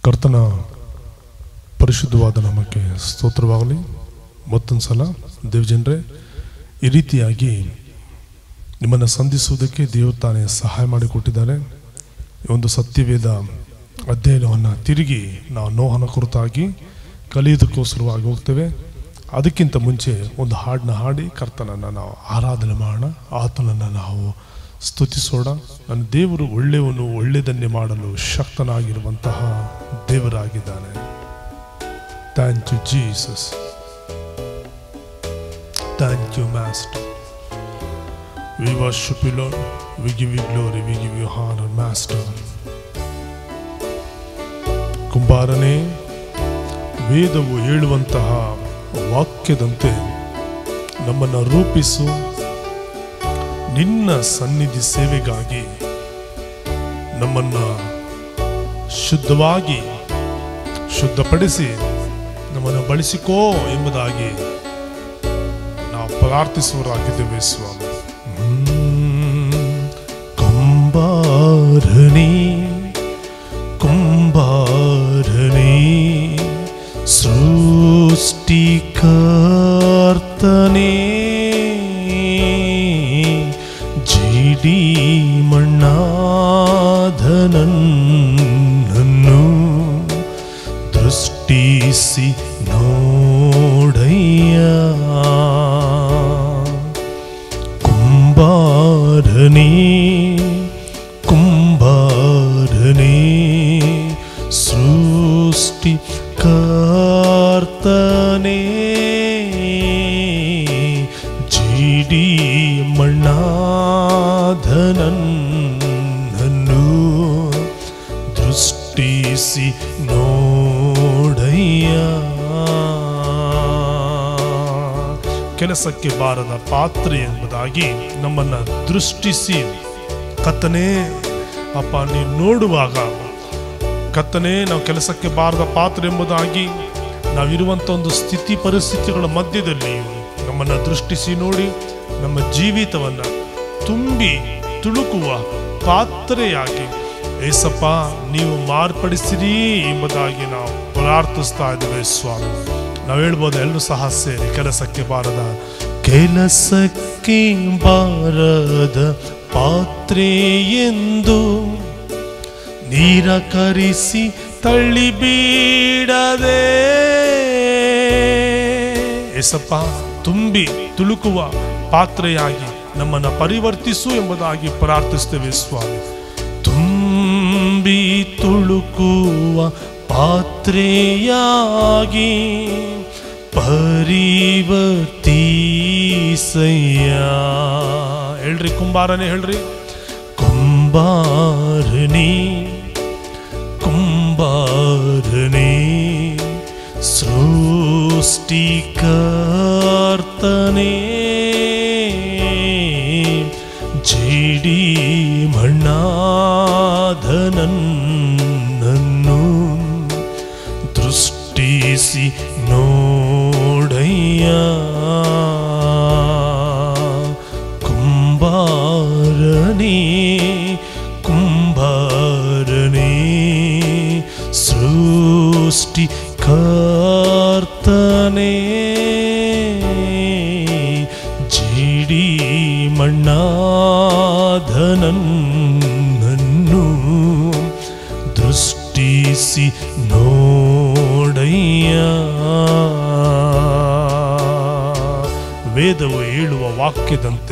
ಕರ್ತನ ಪರಿಶುದ್ಧವಾದ ನಮಗೆ ಸ್ತೋತ್ರವಾಗಲಿ ಮತ್ತೊಂದು ಸಲ ದೇವಜನರೇ ಈ ರೀತಿಯಾಗಿ ನಿಮ್ಮನ್ನು ಸಂಧಿಸುವುದಕ್ಕೆ ದೇವರು ತಾನೇ ಸಹಾಯ ಮಾಡಿಕೊಟ್ಟಿದ್ದಾರೆ ಈ ಒಂದು ಸತ್ಯವೇದ ಅಧ್ಯಯನವನ್ನು ತಿರುಗಿ ನಾವು ನೋಹನ ಕುರಿತಾಗಿ ಕಲಿಯೋದಕ್ಕೋಸ್ಕರವಾಗಿ ಹೋಗ್ತೇವೆ ಅದಕ್ಕಿಂತ ಮುಂಚೆ ಒಂದು ಹಾಡನ್ನ ಹಾಡಿ ಕರ್ತನನ್ನು ನಾವು ಆರಾಧನೆ ಮಾಡೋಣ ಆತನನ್ನು ನಾವು ಸ್ತುತಿಸೋಣ ನನ್ನ ದೇವರು ಒಳ್ಳೆಯವನು ಒಳ್ಳೆಯದನ್ನೇ ಮಾಡಲು ಶಕ್ತನಾಗಿರುವಂತಹ ದೇವರಾಗಿದ್ದಾನೆ thank you Jesus thank you master we worship you Lord we give you glory we give you honour master ಕುಂಬಾರನೇ ವೇದವು ಹೇಳುವಂತಹ ವಾಕ್ಯದಂತೆ ನಮ್ಮನ್ನು ರೂಪಿಸು ನಿನ್ನ ಸನ್ನಿಧಿ ಸೇವೆಗಾಗಿ ನಮ್ಮನ್ನ ಶುದ್ಧವಾಗಿ ಶುದ್ಧಪಡಿಸಿ ನಮ್ಮನ್ನು ಬಳಸಿಕೋ ಎಂಬುದಾಗಿ ನಾವು ಪ್ರಾರ್ಥಿಸುವರಾಗಿದ್ದೇವೆ ಸ್ವಾಮಿ ಕುಂಬಾರನೇ ಕುಂಬಾರನೇ ಸೃಷ್ಟಿಕರ್ತನೇ ಜಿಡಿ ಮಣ್ಣಾಧನನ್ನು ದೃಷ್ಟಿಸಿ ನೋಡಯ್ಯ ಕುಂಬಾರನೇ ಕುಂಬಾರನೇ ಸೃಷ್ಟಿ ಕರ್ತನೇ ಜಿಡಿ ಮಣ್ಣಾಧನನ್ನು ದೃಷ್ಟಿಸಿ ನೋಡಯ್ಯ ಕೆಲಸಕ್ಕೆ ಬಾರದ ಪಾತ್ರೆ ಎಂಬುದಾಗಿ ನಮ್ಮನ್ನ ದೃಷ್ಟಿಸಿ ಕತ್ತನೇ ಅಪ್ಪ ನೀವು ನೋಡುವಾಗ ಕತ್ತನೇ ನಾವು ಕೆಲಸಕ್ಕೆ ಬಾರದ ಪಾತ್ರ ಎಂಬುದಾಗಿ ನಾವಿರುವಂಥ ಒಂದು ಸ್ಥಿತಿ ಪರಿಸ್ಥಿತಿಗಳ ಮಧ್ಯದಲ್ಲಿ ನಮ್ಮನ್ನು ದೃಷ್ಟಿಸಿ ನೋಡಿ ನಮ್ಮ ಜೀವಿತವನ್ನು ತುಂಬಿ ತುಳುಕುವ ಪಾತ್ರೆಯಾಗಿ ಏಸಪ್ಪ ನೀವು ಮಾರ್ಪಡಿಸಿರಿ ಎಂಬುದಾಗಿ ನಾವು ಪ್ರಾರ್ಥಿಸ್ತಾ ಇದ್ದೇವೆ ಸ್ವಾಮಿ ನಾವು ಹೇಳ್ಬೋದು ಎಲ್ಲರೂ ಸಹ ಸೇರಿ ಕೆಲಸಕ್ಕೆ ಬಾರದ ಕೆಲಸಕ್ಕೆ ಬಾರದ ಪಾತ್ರೆ ಎಂದು ನೀರ ಕರಿಸಿ ತಳ್ಳಿಬೀಡದೆ ಎಸಪ್ಪ ತುಂಬಿ ತುಳುಕುವ ಪಾತ್ರೆಯಾಗಿ ನಮ್ಮನ್ನು ಪರಿವರ್ತಿಸು ಎಂಬುದಾಗಿ ಪ್ರಾರ್ಥಿಸ್ತೇವೆ ಸ್ವಾಮಿ ತುಂಬಿ ತುಳುಕುವ ಪಾತ್ರೆಯಾಗಿ ಪರಿವರ್ತಿಸಯ್ಯ ಹೇಳ್ರಿ ಕುಂಬಾರನೇ ಹೇಳ್ರಿ ಕುಂಬಾರನೇ ಕುಂಬಾರನೇ ಸೃಷ್ಟಿಕರ್ತನೇ ಜಿಡಿ ಮಣ್ಣಾಧನನ್ನು ದೃಷ್ಟಿಸಿ ನೋಡಯ್ಯ ಕುಂಬಾರನೇ ಕುಂಬಾರನೇ ಸೃಷ್ಟಿ ಕರ್ತನೇ ಜಿಡಿ ಮಣ್ಣಾಧನನ್ನು ದೃಷ್ಟಿಸಿ ನೋಡಯ್ಯ ವೇದವು ಹೇಳುವ ವಾಕ್ಯದಂತೆ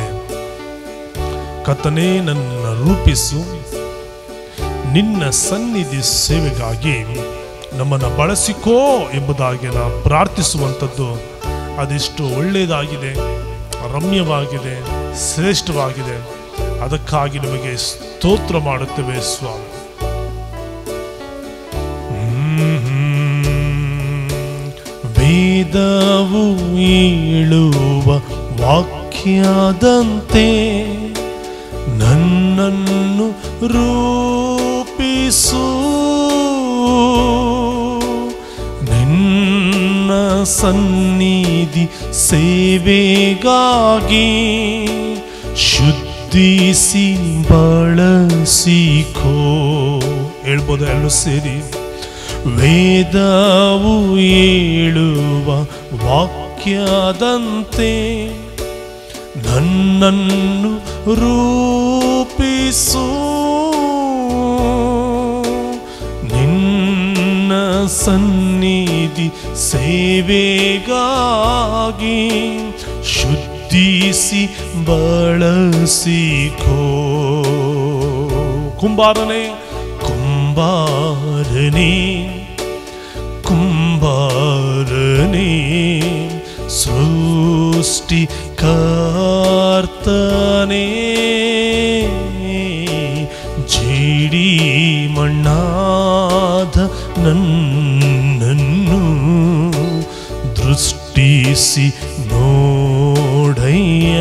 ಕತನೇ ನನ್ನ ರೂಪಿಸು ನಿನ್ನ ಸನ್ನಿಧಿ ಸೇವೆಗಾಗಿ ನಮ್ಮನ್ನು ಬಳಸಿಕೋ ಎಂಬುದಾಗಿ ನಾವು ಪ್ರಾರ್ಥಿಸುವಂಥದ್ದು ಅದೆಷ್ಟು ಒಳ್ಳೆಯದಾಗಿದೆ ರಮ್ಯವಾಗಿದೆ ಶ್ರೇಷ್ಠವಾಗಿದೆ ಅದಕ್ಕಾಗಿ ನಿಮಗೆ ಸ್ತೋತ್ರ ಮಾಡುತ್ತೇವೆ ಸ್ವಾಮಿ ವೇದವು ಏಳುವ ವಾಕ್ಯದಂತೆ ನನ್ನನ್ನು ರೂಪಿಸು ನಿನ್ನ ಸನ್ನಿಧಿ ಸೇವೆಗಾಗಿ ಶುದ್ಧಿಸಿ ಬಳಸಿಕೋ ಹೇಳ್ಬೋದು ಎಲ್ಲರೂ ಸೇರಿ ವೇದವು ಏಳುವ ವಾಕ್ಯದಂತೆ ನನ್ನನ್ನು ರೂಪಿಸು ನಿನ್ನ ಸನ್ನಿಧಿ ಸೇವೆಗಾಗಿ ಶುದ್ಧಿಸಿ ಬಳಸಿಕೋ ಕುಂಬಾರನೇ ಕುಂಬಾರನೇ ಕುಂಬಾರನೇ ಸೃಷ್ಟಿಕರ್ತನೇ ಜಿಡಿ ಮಣ್ಣಾದ ನನ್ನನ್ನು ದೃಷ್ಟಿಸಿ ನೋಡಯ್ಯ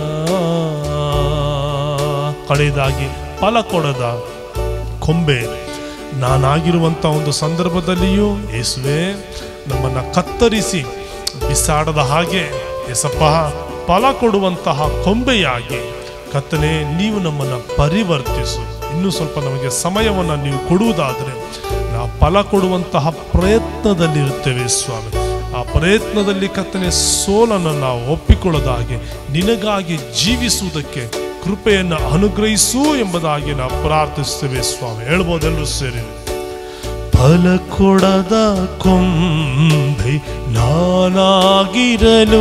ಕಳೆದಾಗಿ ಫಲ ಕೊಡದ ಕೊಂಬೆ ನಾನಾಗಿರುವಂಥ ಒಂದು ಸಂದರ್ಭದಲ್ಲಿಯೂ ಯೇಸುವೆ ನಮ್ಮನ್ನು ಕತ್ತರಿಸಿ ಬಿಸಾಡದ ಹಾಗೆ ಎಸಪ್ಪ ಫಲ ಕೊಡುವಂತಹ ಕೊಂಬೆಯಾಗಿ ಕತ್ತನೆ ನೀವು ನಮ್ಮನ್ನು ಪರಿವರ್ತಿಸು ಇನ್ನೂ ಸ್ವಲ್ಪ ನಮಗೆ ಸಮಯವನ್ನು ನೀವು ಕೊಡುವುದಾದರೆ ನಾವು ಫಲ ಕೊಡುವಂತಹ ಪ್ರಯತ್ನದಲ್ಲಿರುತ್ತೇವೆ ಸ್ವಾಮಿ ಆ ಪ್ರಯತ್ನದಲ್ಲಿ ಕತ್ತನೆ ಸೋಲನ್ನು ನಾವು ಒಪ್ಪಿಕೊಳ್ಳೋದಾಗೆ ನಿನಗಾಗಿ ಜೀವಿಸುವುದಕ್ಕೆ ಕೃಪೆಯನ್ನು ಅನುಗ್ರಹಿಸು ಎಂಬುದಾಗಿ ನಾವು ಪ್ರಾರ್ಥಿಸ್ತೇವೆ ಸ್ವಾಮಿ ಹೇಳ್ಬೋದೆಲ್ಲರೂ ಸೇರಿ ಫಲ ಕೊಡದ ಕೊಂಬೆ ನಾನಾಗಿರಲು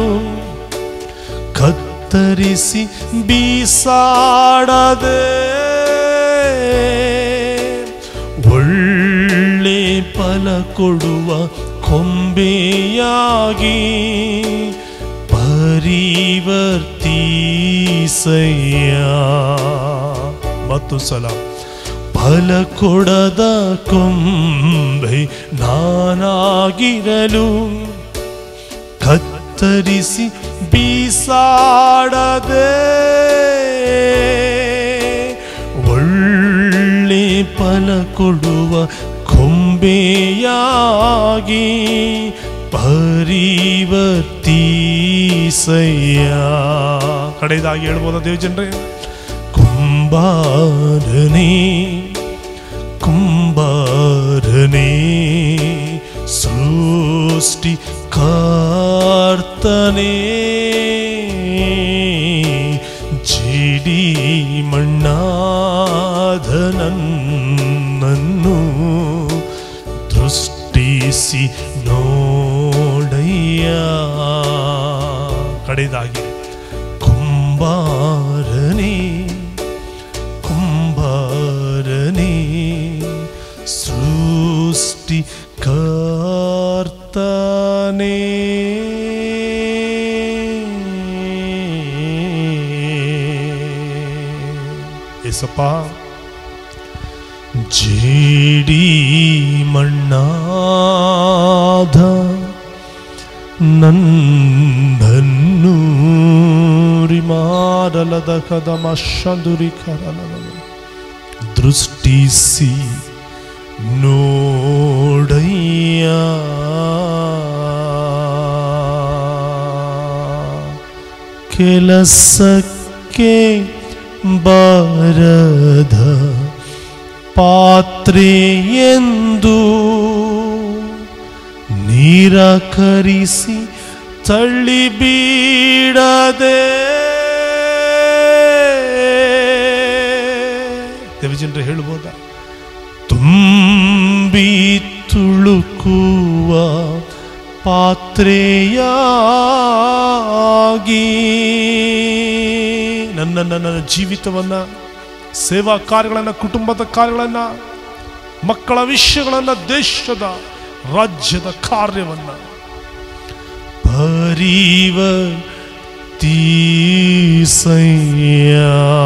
ಕತ್ತರಿಸಿ ಬೀಸಾಡದೆ ಒಳ್ಳೆ ಫಲ ಕೊಡುವ ಕೊಂಬೆಯಾಗಿ ಪರಿವರ್ತಿಸಯ್ಯ ಮತ್ತು ಸಲ ಫಲ ಕೊಡದ ಕೊಂಬೆ ನಾನಾಗಿರಲು ಕತ್ತರಿಸಿ ಬೀಸಾಡದೆ ಒಳ್ಳೆ ಫಲ ಕೊಡುವ ಕೊಂಬೆಯಾಗಿ ಪರಿವರ್ತಿಸಯ್ಯ ಕಡೆಯದಾಗಿ ಹೇಳ್ಬೋದ ದೇವಜನರೇ ಕುಂಬಾರನೇ ಕುಂಬಾರನೇ ಸೃಷ್ಟಿ ಕರ್ತನೇ ಜಿಡಿ ಮಣ್ಣಾದ ನನ್ನನ್ನು ದೃಷ್ಟಿಸಿ ನೋಡಯ್ಯ ಕಡೆದಾಗಿ ಕುಂಬಾರನೇ ಕುಂಬಾರನೇ ಸೃಷ್ಟಿ ಕರ್ತನೇ ಏಸಪ್ಪ ಜೇಡಿ ಮಣ್ಣಾದ ನನ್ನನ್ನು ರಿಮಾರಲದ ಕದಮ ಶಂದುರಿ ಕರಲದ ದೃಷ್ಟಿಸಿ ನೋಡಯ್ಯ ಕೆಲಸಕ್ಕೆ ಬಾರದ ಪಾತ್ರೆ ಎಂದು ನಿರಾಕರಿಸಿ ತಳ್ಳಿಬೀಡದೆ ದೇವಜನರು ಹೇಳ್ಬೋದ ತುಂಬಿ ತುಳುಕುವ ಪಾತ್ರೆಯಾಗಿ ನನ್ನ ನನ್ನ ಜೀವಿತವನ್ನ ಸೇವಾ ಕಾರ್ಯಗಳನ್ನು ಕುಟುಂಬದ ಕಾರ್ಯಗಳನ್ನು ಮಕ್ಕಳ ವಿಷಯಗಳನ್ನು ದೇಶದ ರಾಜ್ಯದ ಕಾರ್ಯವನ್ನ ಪರಿವರ್ತೀಸಯ್ಯ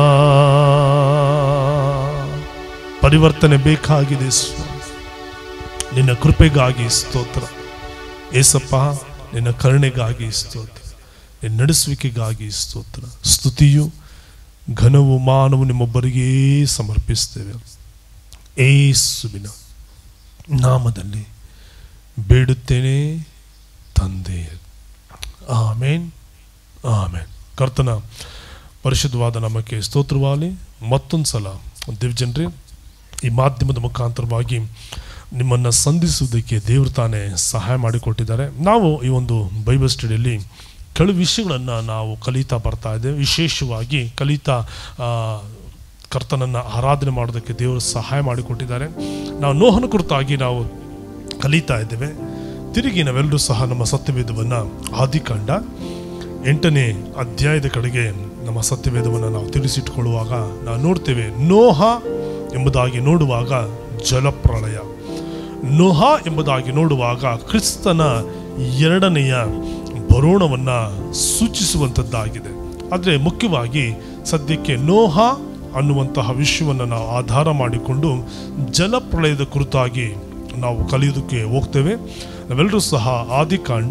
ಪರಿವರ್ತನೆ ಬೇಕಾಗಿದೆ ಸ್ವಾಮಿ ನಿನ್ನ ಕೃಪೆಗಾಗಿ ಸ್ತೋತ್ರ ಏಸಪ್ಪ ನಿನ್ನ ಕರುಣೆಗಾಗಿ ಸ್ತೋತ್ರ ನಿನ್ನ ನಡೆಸುವಿಕೆಗಾಗಿ ಸ್ತೋತ್ರ ಸ್ತುತಿಯು ಘನವು ಮಾನವು ನಿಮ್ಮೊಬ್ಬರಿಗೇ ಸಮರ್ಪಿಸ್ತೇವೆ ಏಸುವಿನ ನಾಮದಲ್ಲಿ ಬೇಡುತ್ತೇನೆ ತಂದೆ ಆಮೇನ್ ಆಮೇನ್ ಕರ್ತನ ಪರಿಶುದ್ಧವಾದ ನಮಕ್ಕೆ ಸ್ತೋತ್ರವಾಗಲಿ ಮತ್ತೊಂದು ಸಲ ದಿವ್ಜನ್ರಿ ಈ ಮಾಧ್ಯಮದ ಮುಖಾಂತರವಾಗಿ ನಿಮ್ಮನ್ನು ಸಂಧಿಸುವುದಕ್ಕೆ ದೇವರು ತಾನೇ ಸಹಾಯ ಮಾಡಿಕೊಟ್ಟಿದ್ದಾರೆ ನಾವು ಈ ಒಂದು ಬೈಬಲ್ ಸ್ಟಡಿಯಲ್ಲಿ ಕೆಲವು ವಿಷಯಗಳನ್ನು ನಾವು ಕಲಿತಾ ಬರ್ತಾ ಇದ್ದೇವೆ ವಿಶೇಷವಾಗಿ ಕಲಿತಾ ಆ, ಕರ್ತನನ್ನು ಆರಾಧನೆ ಮಾಡೋದಕ್ಕೆ ದೇವರು ಸಹಾಯ ಮಾಡಿಕೊಟ್ಟಿದ್ದಾರೆ ನಾವು ನೋಹನ ಕುರಿತಾಗಿ ನಾವು ಕಲಿತಾ ಇದ್ದೇವೆ ತಿರುಗಿ ನಾವೆಲ್ಲರೂ ಸಹ ನಮ್ಮ ಸತ್ಯವೇದವನ್ನು ಆದಿಕಾಂಡ ಎಂಟನೇ ಅಧ್ಯಾಯದ ಕಡೆಗೆ ನಮ್ಮ ಸತ್ಯವೇದವನ್ನು ನಾವು ತಿಳಿಸಿಟ್ಟುಕೊಳ್ಳುವಾಗ ನಾವು ನೋಡ್ತೇವೆ ನೋಹ ಎಂಬುದಾಗಿ ನೋಡುವಾಗ ಜಲಪ್ರಳಯ ನೋಹ ಎಂಬುದಾಗಿ ನೋಡುವಾಗ ಕ್ರಿಸ್ತನ ಎರಡನೆಯ ಬರೋಣವನ್ನು ಸೂಚಿಸುವಂಥದ್ದಾಗಿದೆ ಆದರೆ ಮುಖ್ಯವಾಗಿ ಸದ್ಯಕ್ಕೆ ನೋಹ ಅನ್ನುವಂತಹ ವಿಷಯವನ್ನು ನಾವು ಆಧಾರ ಮಾಡಿಕೊಂಡು ಜಲಪ್ರಳಯದ ಕುರಿತಾಗಿ ನಾವು ಕಲಿಯೋದಕ್ಕೆ ಹೋಗ್ತೇವೆ ನಾವೆಲ್ಲರೂ ಸಹ ಆದಿಕಾಂಡ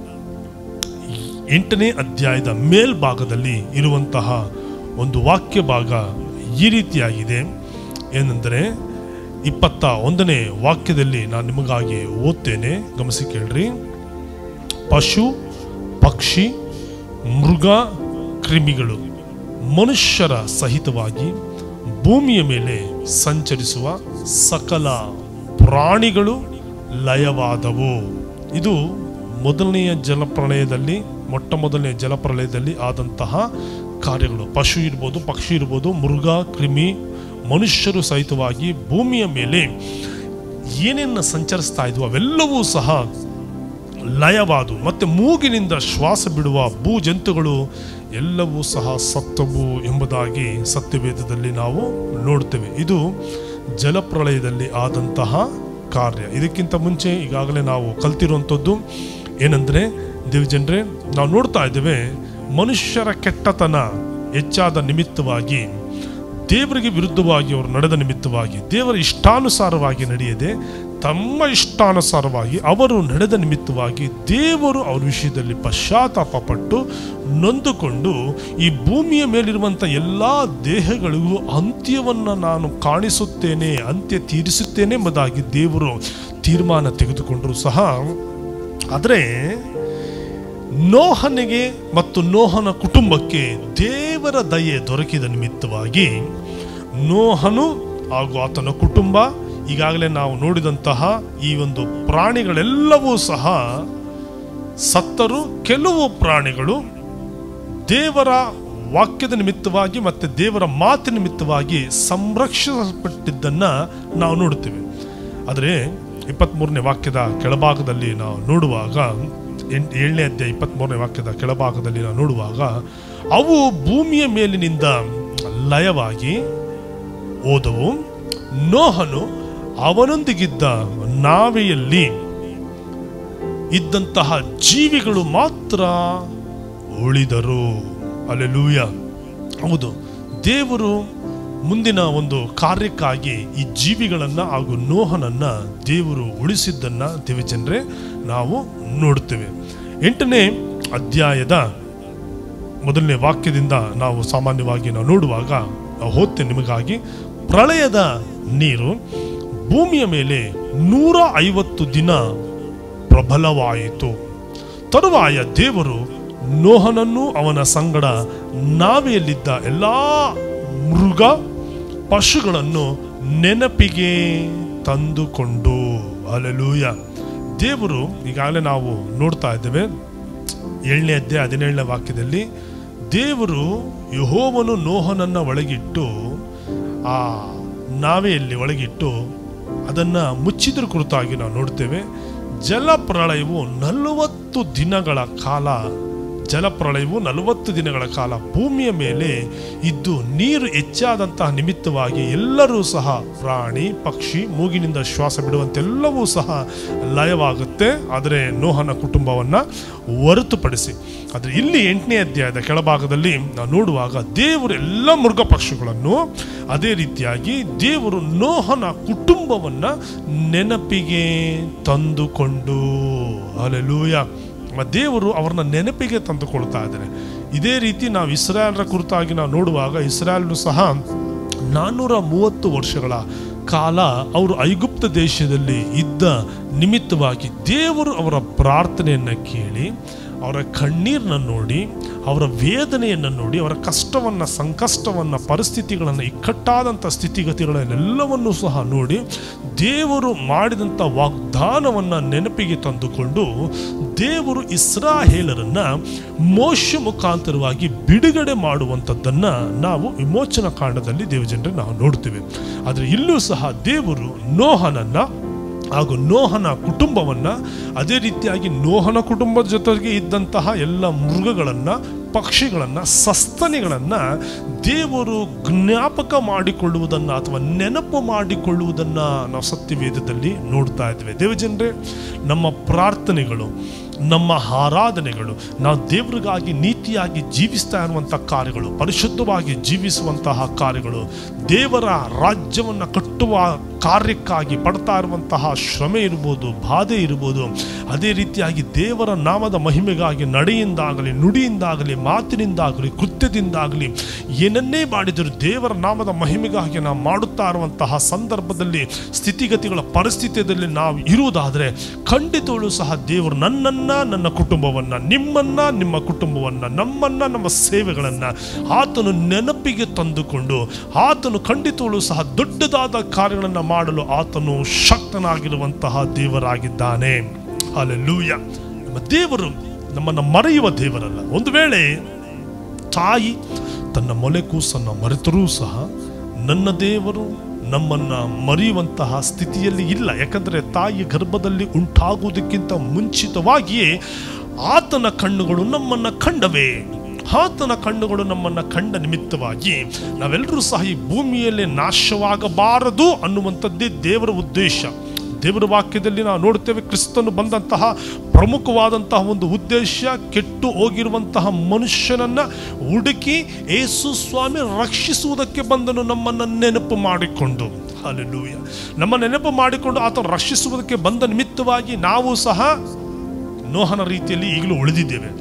ಎಂಟನೇ ಅಧ್ಯಾಯದ ಮೇಲ್ಭಾಗದಲ್ಲಿ ಇರುವಂತಹ ಒಂದು ವಾಕ್ಯ ಭಾಗ ಈ ರೀತಿಯಾಗಿದೆ ಏನೆಂದರೆ ಇಪ್ಪತ್ತ ಒಂದನೇ ವಾಕ್ಯದಲ್ಲಿ ನಾನು ನಿಮಗಾಗಿ ಓದ್ತೇನೆ ಗಮನಿಸಿ ಕೇಳ್ರಿ ಪಶು ಪಕ್ಷಿ ಮೃಗ ಕ್ರಿಮಿಗಳು ಮನುಷ್ಯರ ಸಹಿತವಾಗಿ ಭೂಮಿಯ ಮೇಲೆ ಸಂಚರಿಸುವ ಸಕಲ ಪ್ರಾಣಿಗಳು ಲಯವಾದವು ಇದು ಮೊದಲನೆಯ ಜಲಪ್ರಳಯದಲ್ಲಿ ಮೊಟ್ಟ ಮೊದಲನೆಯ ಜಲಪ್ರಳಯದಲ್ಲಿ ಆದಂತಹ ಕಾರ್ಯಗಳು ಪಶು ಇರ್ಬೋದು ಪಕ್ಷಿ ಇರ್ಬೋದು ಮೃಗ ಕ್ರಿಮಿ ಮನುಷ್ಯರು ಸಹಿತವಾಗಿ ಭೂಮಿಯ ಮೇಲೆ ಏನೇನು ಸಂಚರಿಸ್ತಾ ಇದ್ವು ಅವೆಲ್ಲವೂ ಸಹ ಲಯವಾದು ಮತ್ತೆ ಮೂಗಿನಿಂದ ಶ್ವಾಸ ಬಿಡುವ ಭೂ ಜಂತುಗಳು ಎಲ್ಲವೂ ಸಹ ಸತ್ತವು ಎಂಬುದಾಗಿ ಸತ್ಯವೇದದಲ್ಲಿ ನಾವು ನೋಡ್ತೇವೆ ಇದು ಜಲಪ್ರಳಯದಲ್ಲಿ ಆದಂತಹ ಕಾರ್ಯ ಇದಕ್ಕಿಂತ ಮುಂಚೆ ಈಗಾಗಲೇ ನಾವು ಕಲ್ತಿರುವಂಥದ್ದು ಏನಂದರೆ ದೇವಜನರೇ ನಾವು ನೋಡ್ತಾ ಇದ್ದೇವೆ ಮನುಷ್ಯರ ಕೆಟ್ಟತನ ಹೆಚ್ಚಾದ ನಿಮಿತ್ತವಾಗಿ ದೇವರಿಗೆ ವಿರುದ್ಧವಾಗಿ ಅವರು ನಡೆದ ನಿಮಿತ್ತವಾಗಿ ದೇವರ ಇಷ್ಟಾನುಸಾರವಾಗಿ ನಡೆಯದೆ ತಮ್ಮ ಇಷ್ಟಾನುಸಾರವಾಗಿ ಅವರು ನಡೆದ ನಿಮಿತ್ತವಾಗಿ ದೇವರು ಅವ್ರ ವಿಷಯದಲ್ಲಿ ಪಶ್ಚಾತ್ತಾಪ ಪಟ್ಟು ನೊಂದುಕೊಂಡು ಈ ಭೂಮಿಯ ಮೇಲಿರುವಂಥ ಎಲ್ಲ ದೇಹಗಳಿಗೂ ಅಂತ್ಯವನ್ನು ನಾನು ಕಾಣಿಸುತ್ತೇನೆ ಅಂತ್ಯ ತೀರಿಸುತ್ತೇನೆ ಎಂಬುದಾಗಿ ದೇವರು ತೀರ್ಮಾನ ತೆಗೆದುಕೊಂಡರೂ ಸಹ ಆದರೆ ನೋಹನಿಗೆ ಮತ್ತು ನೋಹನ ಕುಟುಂಬಕ್ಕೆ ದೇವರ ದಯೆ ದೊರಕಿದ ನಿಮಿತ್ತವಾಗಿ ನೋಹನು ಹಾಗೂ ಆತನ ಕುಟುಂಬ ಈಗಾಗಲೇ ನಾವು ನೋಡಿದಂತಹ ಈ ಒಂದು ಪ್ರಾಣಿಗಳೆಲ್ಲವೂ ಸಹ ಸತ್ತರು ಕೆಲವು ಪ್ರಾಣಿಗಳು ದೇವರ ವಾಕ್ಯದ ನಿಮಿತ್ತವಾಗಿ ಮತ್ತೆ ದೇವರ ಮಾತಿನ ನಿಮಿತ್ತವಾಗಿ ಸಂರಕ್ಷಿಸಲ್ಪಟ್ಟಿದ್ದನ್ನ ನಾವು ನೋಡುತ್ತೇವೆ ಆದರೆ ಇಪ್ಪತ್ತ್ಮೂರನೇ ವಾಕ್ಯದ ಕೆಳಭಾಗದಲ್ಲಿ ನಾವು ನೋಡುವಾಗ ಎಂಟ್ ಏಳನೇ ಅಧ್ಯಾಯ ಇಪ್ಪತ್ತ್ಮೂರನೇ ವಾಕ್ಯದ ಕೆಳಭಾಗದಲ್ಲಿ ನಾವು ನೋಡುವಾಗ ಅವು ಭೂಮಿಯ ಮೇಲಿನಿಂದ ಲಯವಾಗಿ ಹೋದವು ನೋಹನು ಅವನೊಂದಿಗಿದ್ದ ನಾವೆಯಲ್ಲಿ ಇದ್ದಂತಹ ಜೀವಿಗಳು ಮಾತ್ರ ಉಳಿದರು ಅಲ್ಲೆಲೂಯ ಹೌದು ದೇವರು ಮುಂದಿನ ಒಂದು ಕಾರ್ಯಕ್ಕಾಗಿ ಈ ಜೀವಿಗಳನ್ನ ಹಾಗೂ ನೋಹನನ್ನ ದೇವರು ಉಳಿಸಿದ್ದನ್ನ ದೇವಜನರೇ ನಾವು ನೋಡುತ್ತೇವೆ ಎಂಟನೇ ಅಧ್ಯಾಯದ ಮೊದಲನೇ ವಾಕ್ಯದಿಂದ ನಾವು ಸಾಮಾನ್ಯವಾಗಿ ನಾವು ನೋಡುವಾಗ ನಾವು ಓದ್ತೇನೆ ನಿಮಗಾಗಿ ಪ್ರಳಯದ ನೀರು ಭೂಮಿಯ ಮೇಲೆ ನೂರ ಐವತ್ತು ದಿನ ಪ್ರಬಲವಾಯಿತು ತರುವಾಯ ದೇವರು ನೋಹನನ್ನು ಅವನ ಸಂಗಡ ನಾವೆಯಲ್ಲಿದ್ದ ಎಲ್ಲ ಮೃಗ ಪಶುಗಳನ್ನು ನೆನಪಿಗೆ ತಂದುಕೊಂಡು ಅಲೆಲೂಯ ದೇವರು ಈಗಾಗಲೇ ನಾವು ನೋಡ್ತಾ ಇದ್ದೇವೆ ಏಳನೇ ಅಧ್ಯಾಯ ಹದಿನೇಳನೇ ವಾಕ್ಯದಲ್ಲಿ ದೇವರು ಯಹೋವನು ನೋಹನನ್ನ ಒಳಗಿಟ್ಟು ಆ ನಾವೆಯಲ್ಲಿ ಒಳಗಿಟ್ಟು ಅದನ್ನ ಮುಚ್ಚಿದ್ರ ಕುರಿತಾಗಿ ನಾವು ನೋಡ್ತೇವೆ ಜಲಪ್ರಳಯವು ನಲವತ್ತು ದಿನಗಳ ಕಾಲ ಜಲಪ್ರಳಯವು ನಲವತ್ತು ದಿನಗಳ ಕಾಲ ಭೂಮಿಯ ಮೇಲೆ ಇದ್ದು ನೀರು ಹೆಚ್ಚಾದಂತಹ ನಿಮಿತ್ತವಾಗಿ ಎಲ್ಲರೂ ಸಹ ಪ್ರಾಣಿ ಪಕ್ಷಿ ಮೂಗಿನಿಂದ ಶ್ವಾಸ ಬಿಡುವಂತೆಲ್ಲವೂ ಸಹ ಲಯವಾಗುತ್ತೆ ಆದರೆ ನೋಹನ ಕುಟುಂಬವನ್ನು ಹೊರತುಪಡಿಸಿ ಆದರೆ ಇಲ್ಲಿ ಎಂಟನೇ ಅಧ್ಯಾಯದ ಕೆಳಭಾಗದಲ್ಲಿ ನಾವು ನೋಡುವಾಗ ದೇವರು ಎಲ್ಲ ಮೃಗ ಪಕ್ಷಿಗಳನ್ನು ಅದೇ ರೀತಿಯಾಗಿ ದೇವರು ನೋಹನ ಕುಟುಂಬವನ್ನ ನೆನಪಿಗೆ ತಂದುಕೊಂಡು ಅಲೆಲೂಯ ದೇವರು ಅವ್ರನ್ನ ನೆನಪಿಗೆ ತಂದುಕೊಳ್ತಾ ಇದ್ದಾರೆ ಇದೇ ರೀತಿ ನಾವು ಇಸ್ರಾಯಲ್ರ ಕುರಿತಾಗಿ ನಾವು ನೋಡುವಾಗ ಇಸ್ರಾಯಲ್ನು ಸಹ ನಾನ್ನೂರ ಮೂವತ್ತು ವರ್ಷಗಳ ಕಾಲ ಅವರು ಐಗುಪ್ತ ದೇಶದಲ್ಲಿ ಇದ್ದ ನಿಮಿತ್ತವಾಗಿ ದೇವರು ಅವರ ಪ್ರಾರ್ಥನೆಯನ್ನು ಕೇಳಿ ಅವರ ಕಣ್ಣೀರನ್ನ ನೋಡಿ ಅವರ ವೇದನೆಯನ್ನು ನೋಡಿ ಅವರ ಕಷ್ಟವನ್ನು ಸಂಕಷ್ಟವನ್ನು ಪರಿಸ್ಥಿತಿಗಳನ್ನು ಇಕ್ಕಟ್ಟಾದಂಥ ಸ್ಥಿತಿಗತಿಗಳನ್ನೆಲ್ಲವನ್ನೂ ಸಹ ನೋಡಿ ದೇವರು ಮಾಡಿದಂಥ ವಾಗ್ದಾನವನ್ನು ನೆನಪಿಗೆ ತಂದುಕೊಂಡು ದೇವರು ಇಸ್ರಾಹೇಲರನ್ನ ಮೋಶ ಮುಖಾಂತರವಾಗಿ ಬಿಡುಗಡೆ ಮಾಡುವಂಥದ್ದನ್ನು ನಾವು ವಿಮೋಚನ ಕಾಂಡದಲ್ಲಿ ದೇವಜನರೇ ನಾವು ನೋಡ್ತೀವಿ ಆದರೆ ಇಲ್ಲೂ ಸಹ ದೇವರು ನೋಹನನ್ನ ಹಾಗೂ ನೋಹನ ಕುಟುಂಬವನ್ನ ಅದೇ ರೀತಿಯಾಗಿ ನೋಹನ ಕುಟುಂಬದ ಜೊತೆಗೆ ಇದ್ದಂತಹ ಎಲ್ಲ ಮೃಗಗಳನ್ನ ಪಕ್ಷಿಗಳನ್ನ ಸಸ್ತನಿಗಳನ್ನ ದೇವರು ಜ್ಞಾಪಕ ಮಾಡಿಕೊಳ್ಳುವುದನ್ನ ಅಥವಾ ನೆನಪು ಮಾಡಿಕೊಳ್ಳುವುದನ್ನ ನಾವು ಸತ್ಯವೇದದಲ್ಲಿ ನೋಡ್ತಾ ಇದ್ದೇವೆ ದೇವಜನರೇ ನಮ್ಮ ಪ್ರಾರ್ಥನೆಗಳು ನಮ್ಮ ಆರಾಧನೆಗಳು ನಾವು ದೇವರಿಗಾಗಿ ನೀತಿಯಾಗಿ ಜೀವಿಸ್ತಾ ಇರುವಂಥ ಕಾರ್ಯಗಳು ಪರಿಶುದ್ಧವಾಗಿ ಜೀವಿಸುವಂತಹ ಕಾರ್ಯಗಳು ದೇವರ ರಾಜ್ಯವನ್ನು ಕಟ್ಟುವ ಕಾರ್ಯಕ್ಕಾಗಿ ಪಡ್ತಾ ಇರುವಂತಹ ಶ್ರಮೆ ಇರ್ಬೋದು ಬಾಧೆ ಇರ್ಬೋದು ಅದೇ ರೀತಿಯಾಗಿ ದೇವರ ನಾಮದ ಮಹಿಮೆಗಾಗಿ ನಡೆಯಿಂದಾಗಲಿ ನುಡಿಯಿಂದಾಗಲಿ ಮಾತಿನಿಂದಾಗಲಿ ಕೃತ್ಯದಿಂದಾಗಲಿ ಏನನ್ನೇ ಮಾಡಿದರೂ ದೇವರ ನಾಮದ ಮಹಿಮೆಗಾಗಿ ನಾವು ಮಾಡುತ್ತಾ ಇರುವಂತಹ ಸಂದರ್ಭದಲ್ಲಿ ಸ್ಥಿತಿಗತಿಗಳ ಪರಿಸ್ಥಿತಿಯಲ್ಲಿ ನಾವು ಇರುವುದಾದರೆ ಖಂಡಿತವಳು ಸಹ ದೇವರು ನನ್ನನ್ನ ನನ್ನ ಕುಟುಂಬವನ್ನ ನಿಮ್ಮನ್ನ ನಿಮ್ಮ ಕುಟುಂಬವನ್ನ ನಮ್ಮನ್ನ ನಮ್ಮ ಸೇವೆಗಳನ್ನ ಆತನು ನೆನಪಿಗೆ ತಂದುಕೊಂಡು ಆತನು ಖಂಡಿತವಳು ಸಹ ದೊಡ್ಡದಾದ ಕಾರ್ಯಗಳನ್ನು ಮಾಡಲು ಆತನು ಶಕ್ತನಾಗಿರುವಂತಹ ದೇವರಾಗಿದ್ದಾನೆ ಅಲ್ಲೆಲ್ಲೂಯ ನಮ್ಮ ದೇವರು ನಮ್ಮನ್ನು ಮರೆಯುವ ದೇವರಲ್ಲ ಒಂದು ವೇಳೆ ತಾಯಿ ತನ್ನ ಮೊಲೆ ಕೂಸನ್ನು ಮರೆತರೂ ಸಹ ನನ್ನ ದೇವರು ನಮ್ಮನ್ನ ಮರೆಯುವಂತಹ ಸ್ಥಿತಿಯಲ್ಲಿ ಇಲ್ಲ ಯಾಕಂದರೆ ತಾಯಿ ಗರ್ಭದಲ್ಲಿ ಉಂಟಾಗುವುದಕ್ಕಿಂತ ಮುಂಚಿತವಾಗಿಯೇ ಆತನ ಕಣ್ಣುಗಳು ನಮ್ಮನ್ನ ಕಂಡವೇ ಆತನ ಕಣ್ಣುಗಳು ನಮ್ಮನ್ನ ಕಂಡ ನಿಮಿತ್ತವಾಗಿ ನಾವೆಲ್ಲರೂ ಸಹ ಈ ಭೂಮಿಯಲ್ಲಿ ನಾಶವಾಗಬಾರದು ಅನ್ನುವಂಥದ್ದೇ ದೇವರ ಉದ್ದೇಶ ದೇವರ ವಾಕ್ಯದಲ್ಲಿ ನಾವು ನೋಡ್ತೇವೆ ಕ್ರಿಸ್ತನು ಬಂದಂತಹ ಪ್ರಮುಖವಾದಂತಹ ಒಂದು ಉದ್ದೇಶ ಕೆಟ್ಟು ಹೋಗಿರುವಂತಹ ಮನುಷ್ಯನನ್ನ ಹುಡುಕಿ ಏಸು ಸ್ವಾಮಿ ರಕ್ಷಿಸುವುದಕ್ಕೆ ಬಂದನು ನಮ್ಮನ್ನು ನೆನಪು ಮಾಡಿಕೊಂಡು ಅಲ್ಲೆಲ್ಲೂಯ ನಮ್ಮ ನೆನಪು ಮಾಡಿಕೊಂಡು ಆತ ರಕ್ಷಿಸುವುದಕ್ಕೆ ಬಂದ ನಿಮಿತ್ತವಾಗಿ ನಾವು ಸಹ ನೋಹನ ರೀತಿಯಲ್ಲಿ ಈಗಲೂ ಉಳಿದಿದ್ದೇವೆ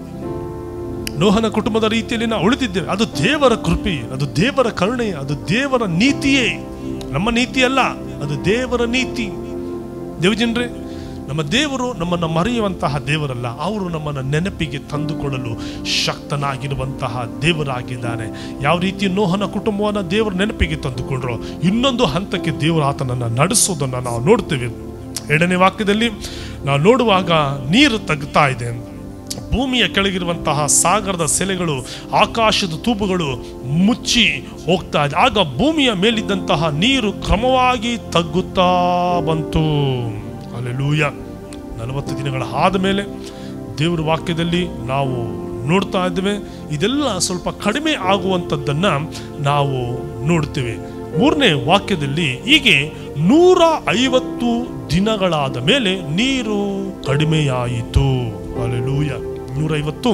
ನೋಹನ ಕುಟುಂಬದ ರೀತಿಯಲ್ಲಿ ನಾವು ಉಳಿದಿದ್ದೇವೆ ಅದು ದೇವರ ಕೃಪೆ ಅದು ದೇವರ ಕರುಣೆ ಅದು ದೇವರ ನೀತಿಯೇ ನಮ್ಮ ನೀತಿ ಅಲ್ಲ ಅದು ದೇವರ ನೀತಿ ದೇವಜನರೇ ನಮ್ಮ ದೇವರು ನಮ್ಮನ್ನು ಮರೆಯುವಂತಹ ದೇವರಲ್ಲ ಅವರು ನಮ್ಮನ್ನು ನೆನಪಿಗೆ ತಂದುಕೊಳ್ಳಲು ಶಕ್ತನಾಗಿರುವಂತಹ ದೇವರಾಗಿದ್ದಾನೆ ಯಾವ ರೀತಿ ನೋಹನ ಕುಟುಂಬವನ್ನು ದೇವರ ನೆನಪಿಗೆ ತಂದುಕೊಂಡ್ರೋ ಇನ್ನೊಂದು ಹಂತಕ್ಕೆ ದೇವರು ಆತನನ್ನು ನಡೆಸೋದನ್ನು ನಾವು ನೋಡ್ತೇವೆ ಎರಡನೇ ವಾಕ್ಯದಲ್ಲಿ ನಾವು ನೋಡುವಾಗ ನೀರು ತಗ್ತಾ ಇದೆ ಭೂಮಿಯ ಕೆಳಗಿರುವಂತಹ ಸಾಗರದ ಸೆಲೆಗಳು ಆಕಾಶದ ತೂಬುಗಳು ಮುಚ್ಚಿ ಹೋಗ್ತಾ ಇದೆ ಆಗ ಭೂಮಿಯ ಮೇಲಿದ್ದಂತಹ ನೀರು ಕ್ರಮವಾಗಿ ತಗ್ಗುತ್ತಾ ಬಂತು ಅಲ್ಲೆಲೂಯ ನಲವತ್ತು ದಿನಗಳ ಆದ ಮೇಲೆ ದೇವರ ವಾಕ್ಯದಲ್ಲಿ ನಾವು ನೋಡ್ತಾ ಇದ್ದೇವೆ ಇದೆಲ್ಲ ಸ್ವಲ್ಪ ಕಡಿಮೆ ಆಗುವಂಥದ್ದನ್ನ ನಾವು ನೋಡ್ತೇವೆ ಮೂರನೇ ವಾಕ್ಯದಲ್ಲಿ ಹೀಗೆ ನೂರ ಐವತ್ತು ದಿನಗಳಾದ ಮೇಲೆ ನೀರು ಕಡಿಮೆಯಾಯಿತು ಅಲ್ಲೆಲೂಯ ನೂರೈವತ್ತು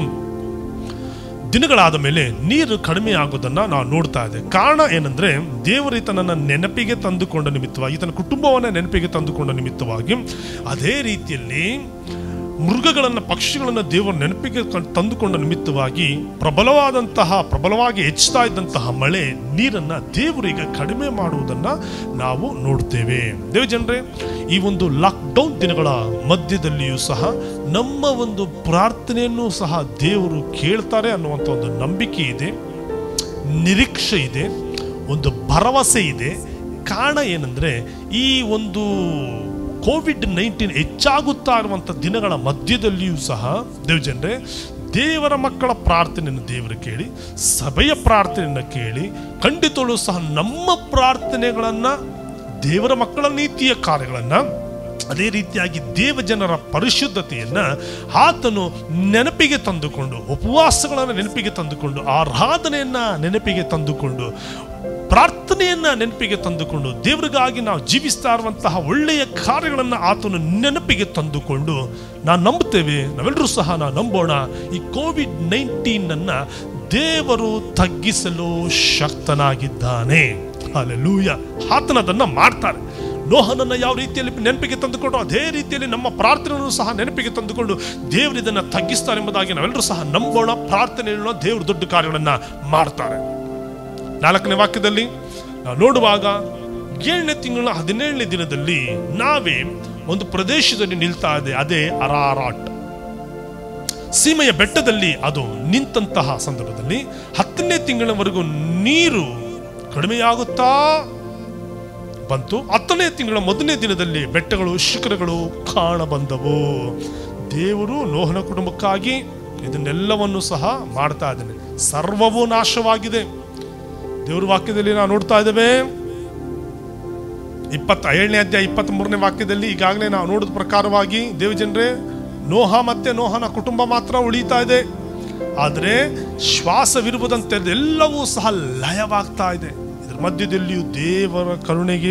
ದಿನಗಳಾದ ಮೇಲೆ ನೀರು ಕಡಿಮೆ ಆಗೋದನ್ನ ನಾವು ನೋಡ್ತಾ ಇದ್ದೇವೆ ಕಾರಣ ಏನಂದ್ರೆ ದೇವರು ಈತನನ್ನ ನೆನಪಿಗೆ ತಂದುಕೊಂಡ ನಿಮಿತ್ತವಾಗಿ ಈತನ ಕುಟುಂಬವನ್ನ ನೆನಪಿಗೆ ತಂದುಕೊಂಡ ನಿಮಿತ್ತವಾಗಿ ಅದೇ ರೀತಿಯಲ್ಲಿ ಮೃಗಗಳನ್ನು ಪಕ್ಷಿಗಳನ್ನು ದೇವರು ನೆನಪಿಗೆ ಕ- ತಂದುಕೊಂಡ ನಿಮಿತ್ತವಾಗಿ ಪ್ರಬಲವಾದಂತಹ ಪ್ರಬಲವಾಗಿ ಹೆಚ್ಚುತ್ತಾ ಇದ್ದಂತಹ ಮಳೆ ನೀರನ್ನ ದೇವರು ಈಗ ಕಡಿಮೆ ಮಾಡುವುದನ್ನ ನಾವು ನೋಡ್ತೇವೆ ದೇವಜನರೇ ಈ ಒಂದು ಲಾಕ್ಡೌನ್ ದಿನಗಳ ಮಧ್ಯದಲ್ಲಿಯೂ ಸಹ ನಮ್ಮ ಒಂದು ಪ್ರಾರ್ಥನೆಯನ್ನು ಸಹ ದೇವರು ಕೇಳ್ತಾರೆ ಅನ್ನುವಂಥ ಒಂದು ನಂಬಿಕೆ ಇದೆ ನಿರೀಕ್ಷೆ ಇದೆ ಒಂದು ಭರವಸೆ ಇದೆ ಕಾರಣ ಏನಂದ್ರೆ ಈ ಒಂದು ಕೋವಿಡ್ ನೈನ್ಟೀನ್ ಹೆಚ್ಚಾಗುತ್ತಾ ಇರುವಂಥ ದಿನಗಳ ಮಧ್ಯದಲ್ಲಿಯೂ ಸಹ ದೇವಜನರೇ ದೇವರ ಮಕ್ಕಳ ಪ್ರಾರ್ಥನೆಯನ್ನು ದೇವರು ಕೇಳಿ ಸಭೆಯ ಪ್ರಾರ್ಥನೆಯನ್ನು ಕೇಳಿ ಖಂಡಿತಳು ಸಹ ನಮ್ಮ ಪ್ರಾರ್ಥನೆಗಳನ್ನು ದೇವರ ಮಕ್ಕಳ ನೀತಿಯ ಕಾರ್ಯಗಳನ್ನು ಅದೇ ರೀತಿಯಾಗಿ ದೇವಜನರ ಪರಿಶುದ್ಧತೆಯನ್ನ ಆತನು ನೆನಪಿಗೆ ತಂದುಕೊಂಡು ಉಪವಾಸಗಳನ್ನು ನೆನಪಿಗೆ ತಂದುಕೊಂಡು ಆರಾಧನೆಯನ್ನ ನೆನಪಿಗೆ ತಂದುಕೊಂಡು ಪ್ರಾರ್ಥನೆಯನ್ನ ನೆನಪಿಗೆ ತಂದುಕೊಂಡು ದೇವರಿಗಾಗಿ ನಾವು ಜೀವಿಸ್ತಾ ಇರುವಂತಹ ಒಳ್ಳೆಯ ಕಾರ್ಯಗಳನ್ನು ಆತನು ನೆನಪಿಗೆ ತಂದುಕೊಂಡು ನಾವು ನಂಬುತ್ತೇವೆ ನಾವೆಲ್ಲರೂ ಸಹ ನಾವು ನಂಬೋಣ ಈ ಕೋವಿಡ್ ನೈನ್ಟೀನ್ ಅನ್ನ ದೇವರು ತಗ್ಗಿಸಲು ಶಕ್ತನಾಗಿದ್ದಾನೆ ಅಲ್ಲೆಲೂಯ ಆತನ ಅದನ್ನ ಮಾಡ್ತಾರೆ ನೋಹನನ್ನ ಯಾವ ರೀತಿಯಲ್ಲಿ ನೆನಪಿಗೆ ತಂದುಕೊಂಡು ಅದೇ ರೀತಿಯಲ್ಲಿ ನಮ್ಮ ಪ್ರಾರ್ಥನೆಯನ್ನು ಸಹ ನೆನಪಿಗೆ ತಂದುಕೊಂಡು ದೇವರು ಇದನ್ನ ತಗ್ಗಿಸ್ತಾರೆ ಎಂಬುದಾಗಿ ನಾವೆಲ್ಲರೂ ಸಹ ನಂಬೋಣ ಪ್ರಾರ್ಥನೆಯನ್ನು ದೇವರು ದೊಡ್ಡ ಕಾರ್ಯಗಳನ್ನ ಮಾಡ್ತಾರೆ ನಾಲ್ಕನೇ ವಾಕ್ಯದಲ್ಲಿ ನಾವು ನೋಡುವಾಗ ಏಳನೇ ತಿಂಗಳ ಹದಿನೇಳನೇ ದಿನದಲ್ಲಿ ನಾವೇ ಒಂದು ಪ್ರದೇಶದಲ್ಲಿ ನಿಲ್ತಾ ಇದೆ ಅದೇ ಅರಾರಾಟ್ ಸೀಮೆಯ ಬೆಟ್ಟದಲ್ಲಿ ಅದು ನಿಂತಹ ಸಂದರ್ಭದಲ್ಲಿ ಹತ್ತನೇ ತಿಂಗಳವರೆಗೂ ನೀರು ಕಡಿಮೆಯಾಗುತ್ತಾ ಬಂತು ಹತ್ತನೇ ತಿಂಗಳ ಮೊದಲನೇ ದಿನದಲ್ಲಿ ಬೆಟ್ಟಗಳು ಶಿಖರಗಳು ಕಾಣಬಂದವು ದೇವರು ನೋಹನ ಕುಟುಂಬಕ್ಕಾಗಿ ಇದನ್ನೆಲ್ಲವನ್ನು ಸಹ ಮಾಡ್ತಾ ಇದ್ದಾನೆ ಸರ್ವವೂ ನಾಶವಾಗಿದೆ ದೇವರ ವಾಕ್ಯದಲ್ಲಿ ನಾವು ನೋಡ್ತಾ ಇದ್ದೇವೆ ಇಪ್ಪತ್ತ ಏಳನೇ ಅಧ್ಯಾಯ ಇಪ್ಪತ್ತ್ ಮೂರನೇ ವಾಕ್ಯದಲ್ಲಿ ಈಗಾಗಲೇ ನಾವು ನೋಡಿದ ಪ್ರಕಾರವಾಗಿ ದೇವಜನರೇ ನೋಹ ಮತ್ತೆ ನೋಹನ ಕುಟುಂಬ ಮಾತ್ರ ಉಳಿತಾ ಇದೆ ಆದರೆ ಶ್ವಾಸವಿರುವುದಂತೆ ಎಲ್ಲವೂ ಸಹ ಲಯವಾಗ್ತಾ ಇದೆ ಇದರ ಮಧ್ಯದಲ್ಲಿಯೂ ದೇವರ ಕರುಣೆಗೆ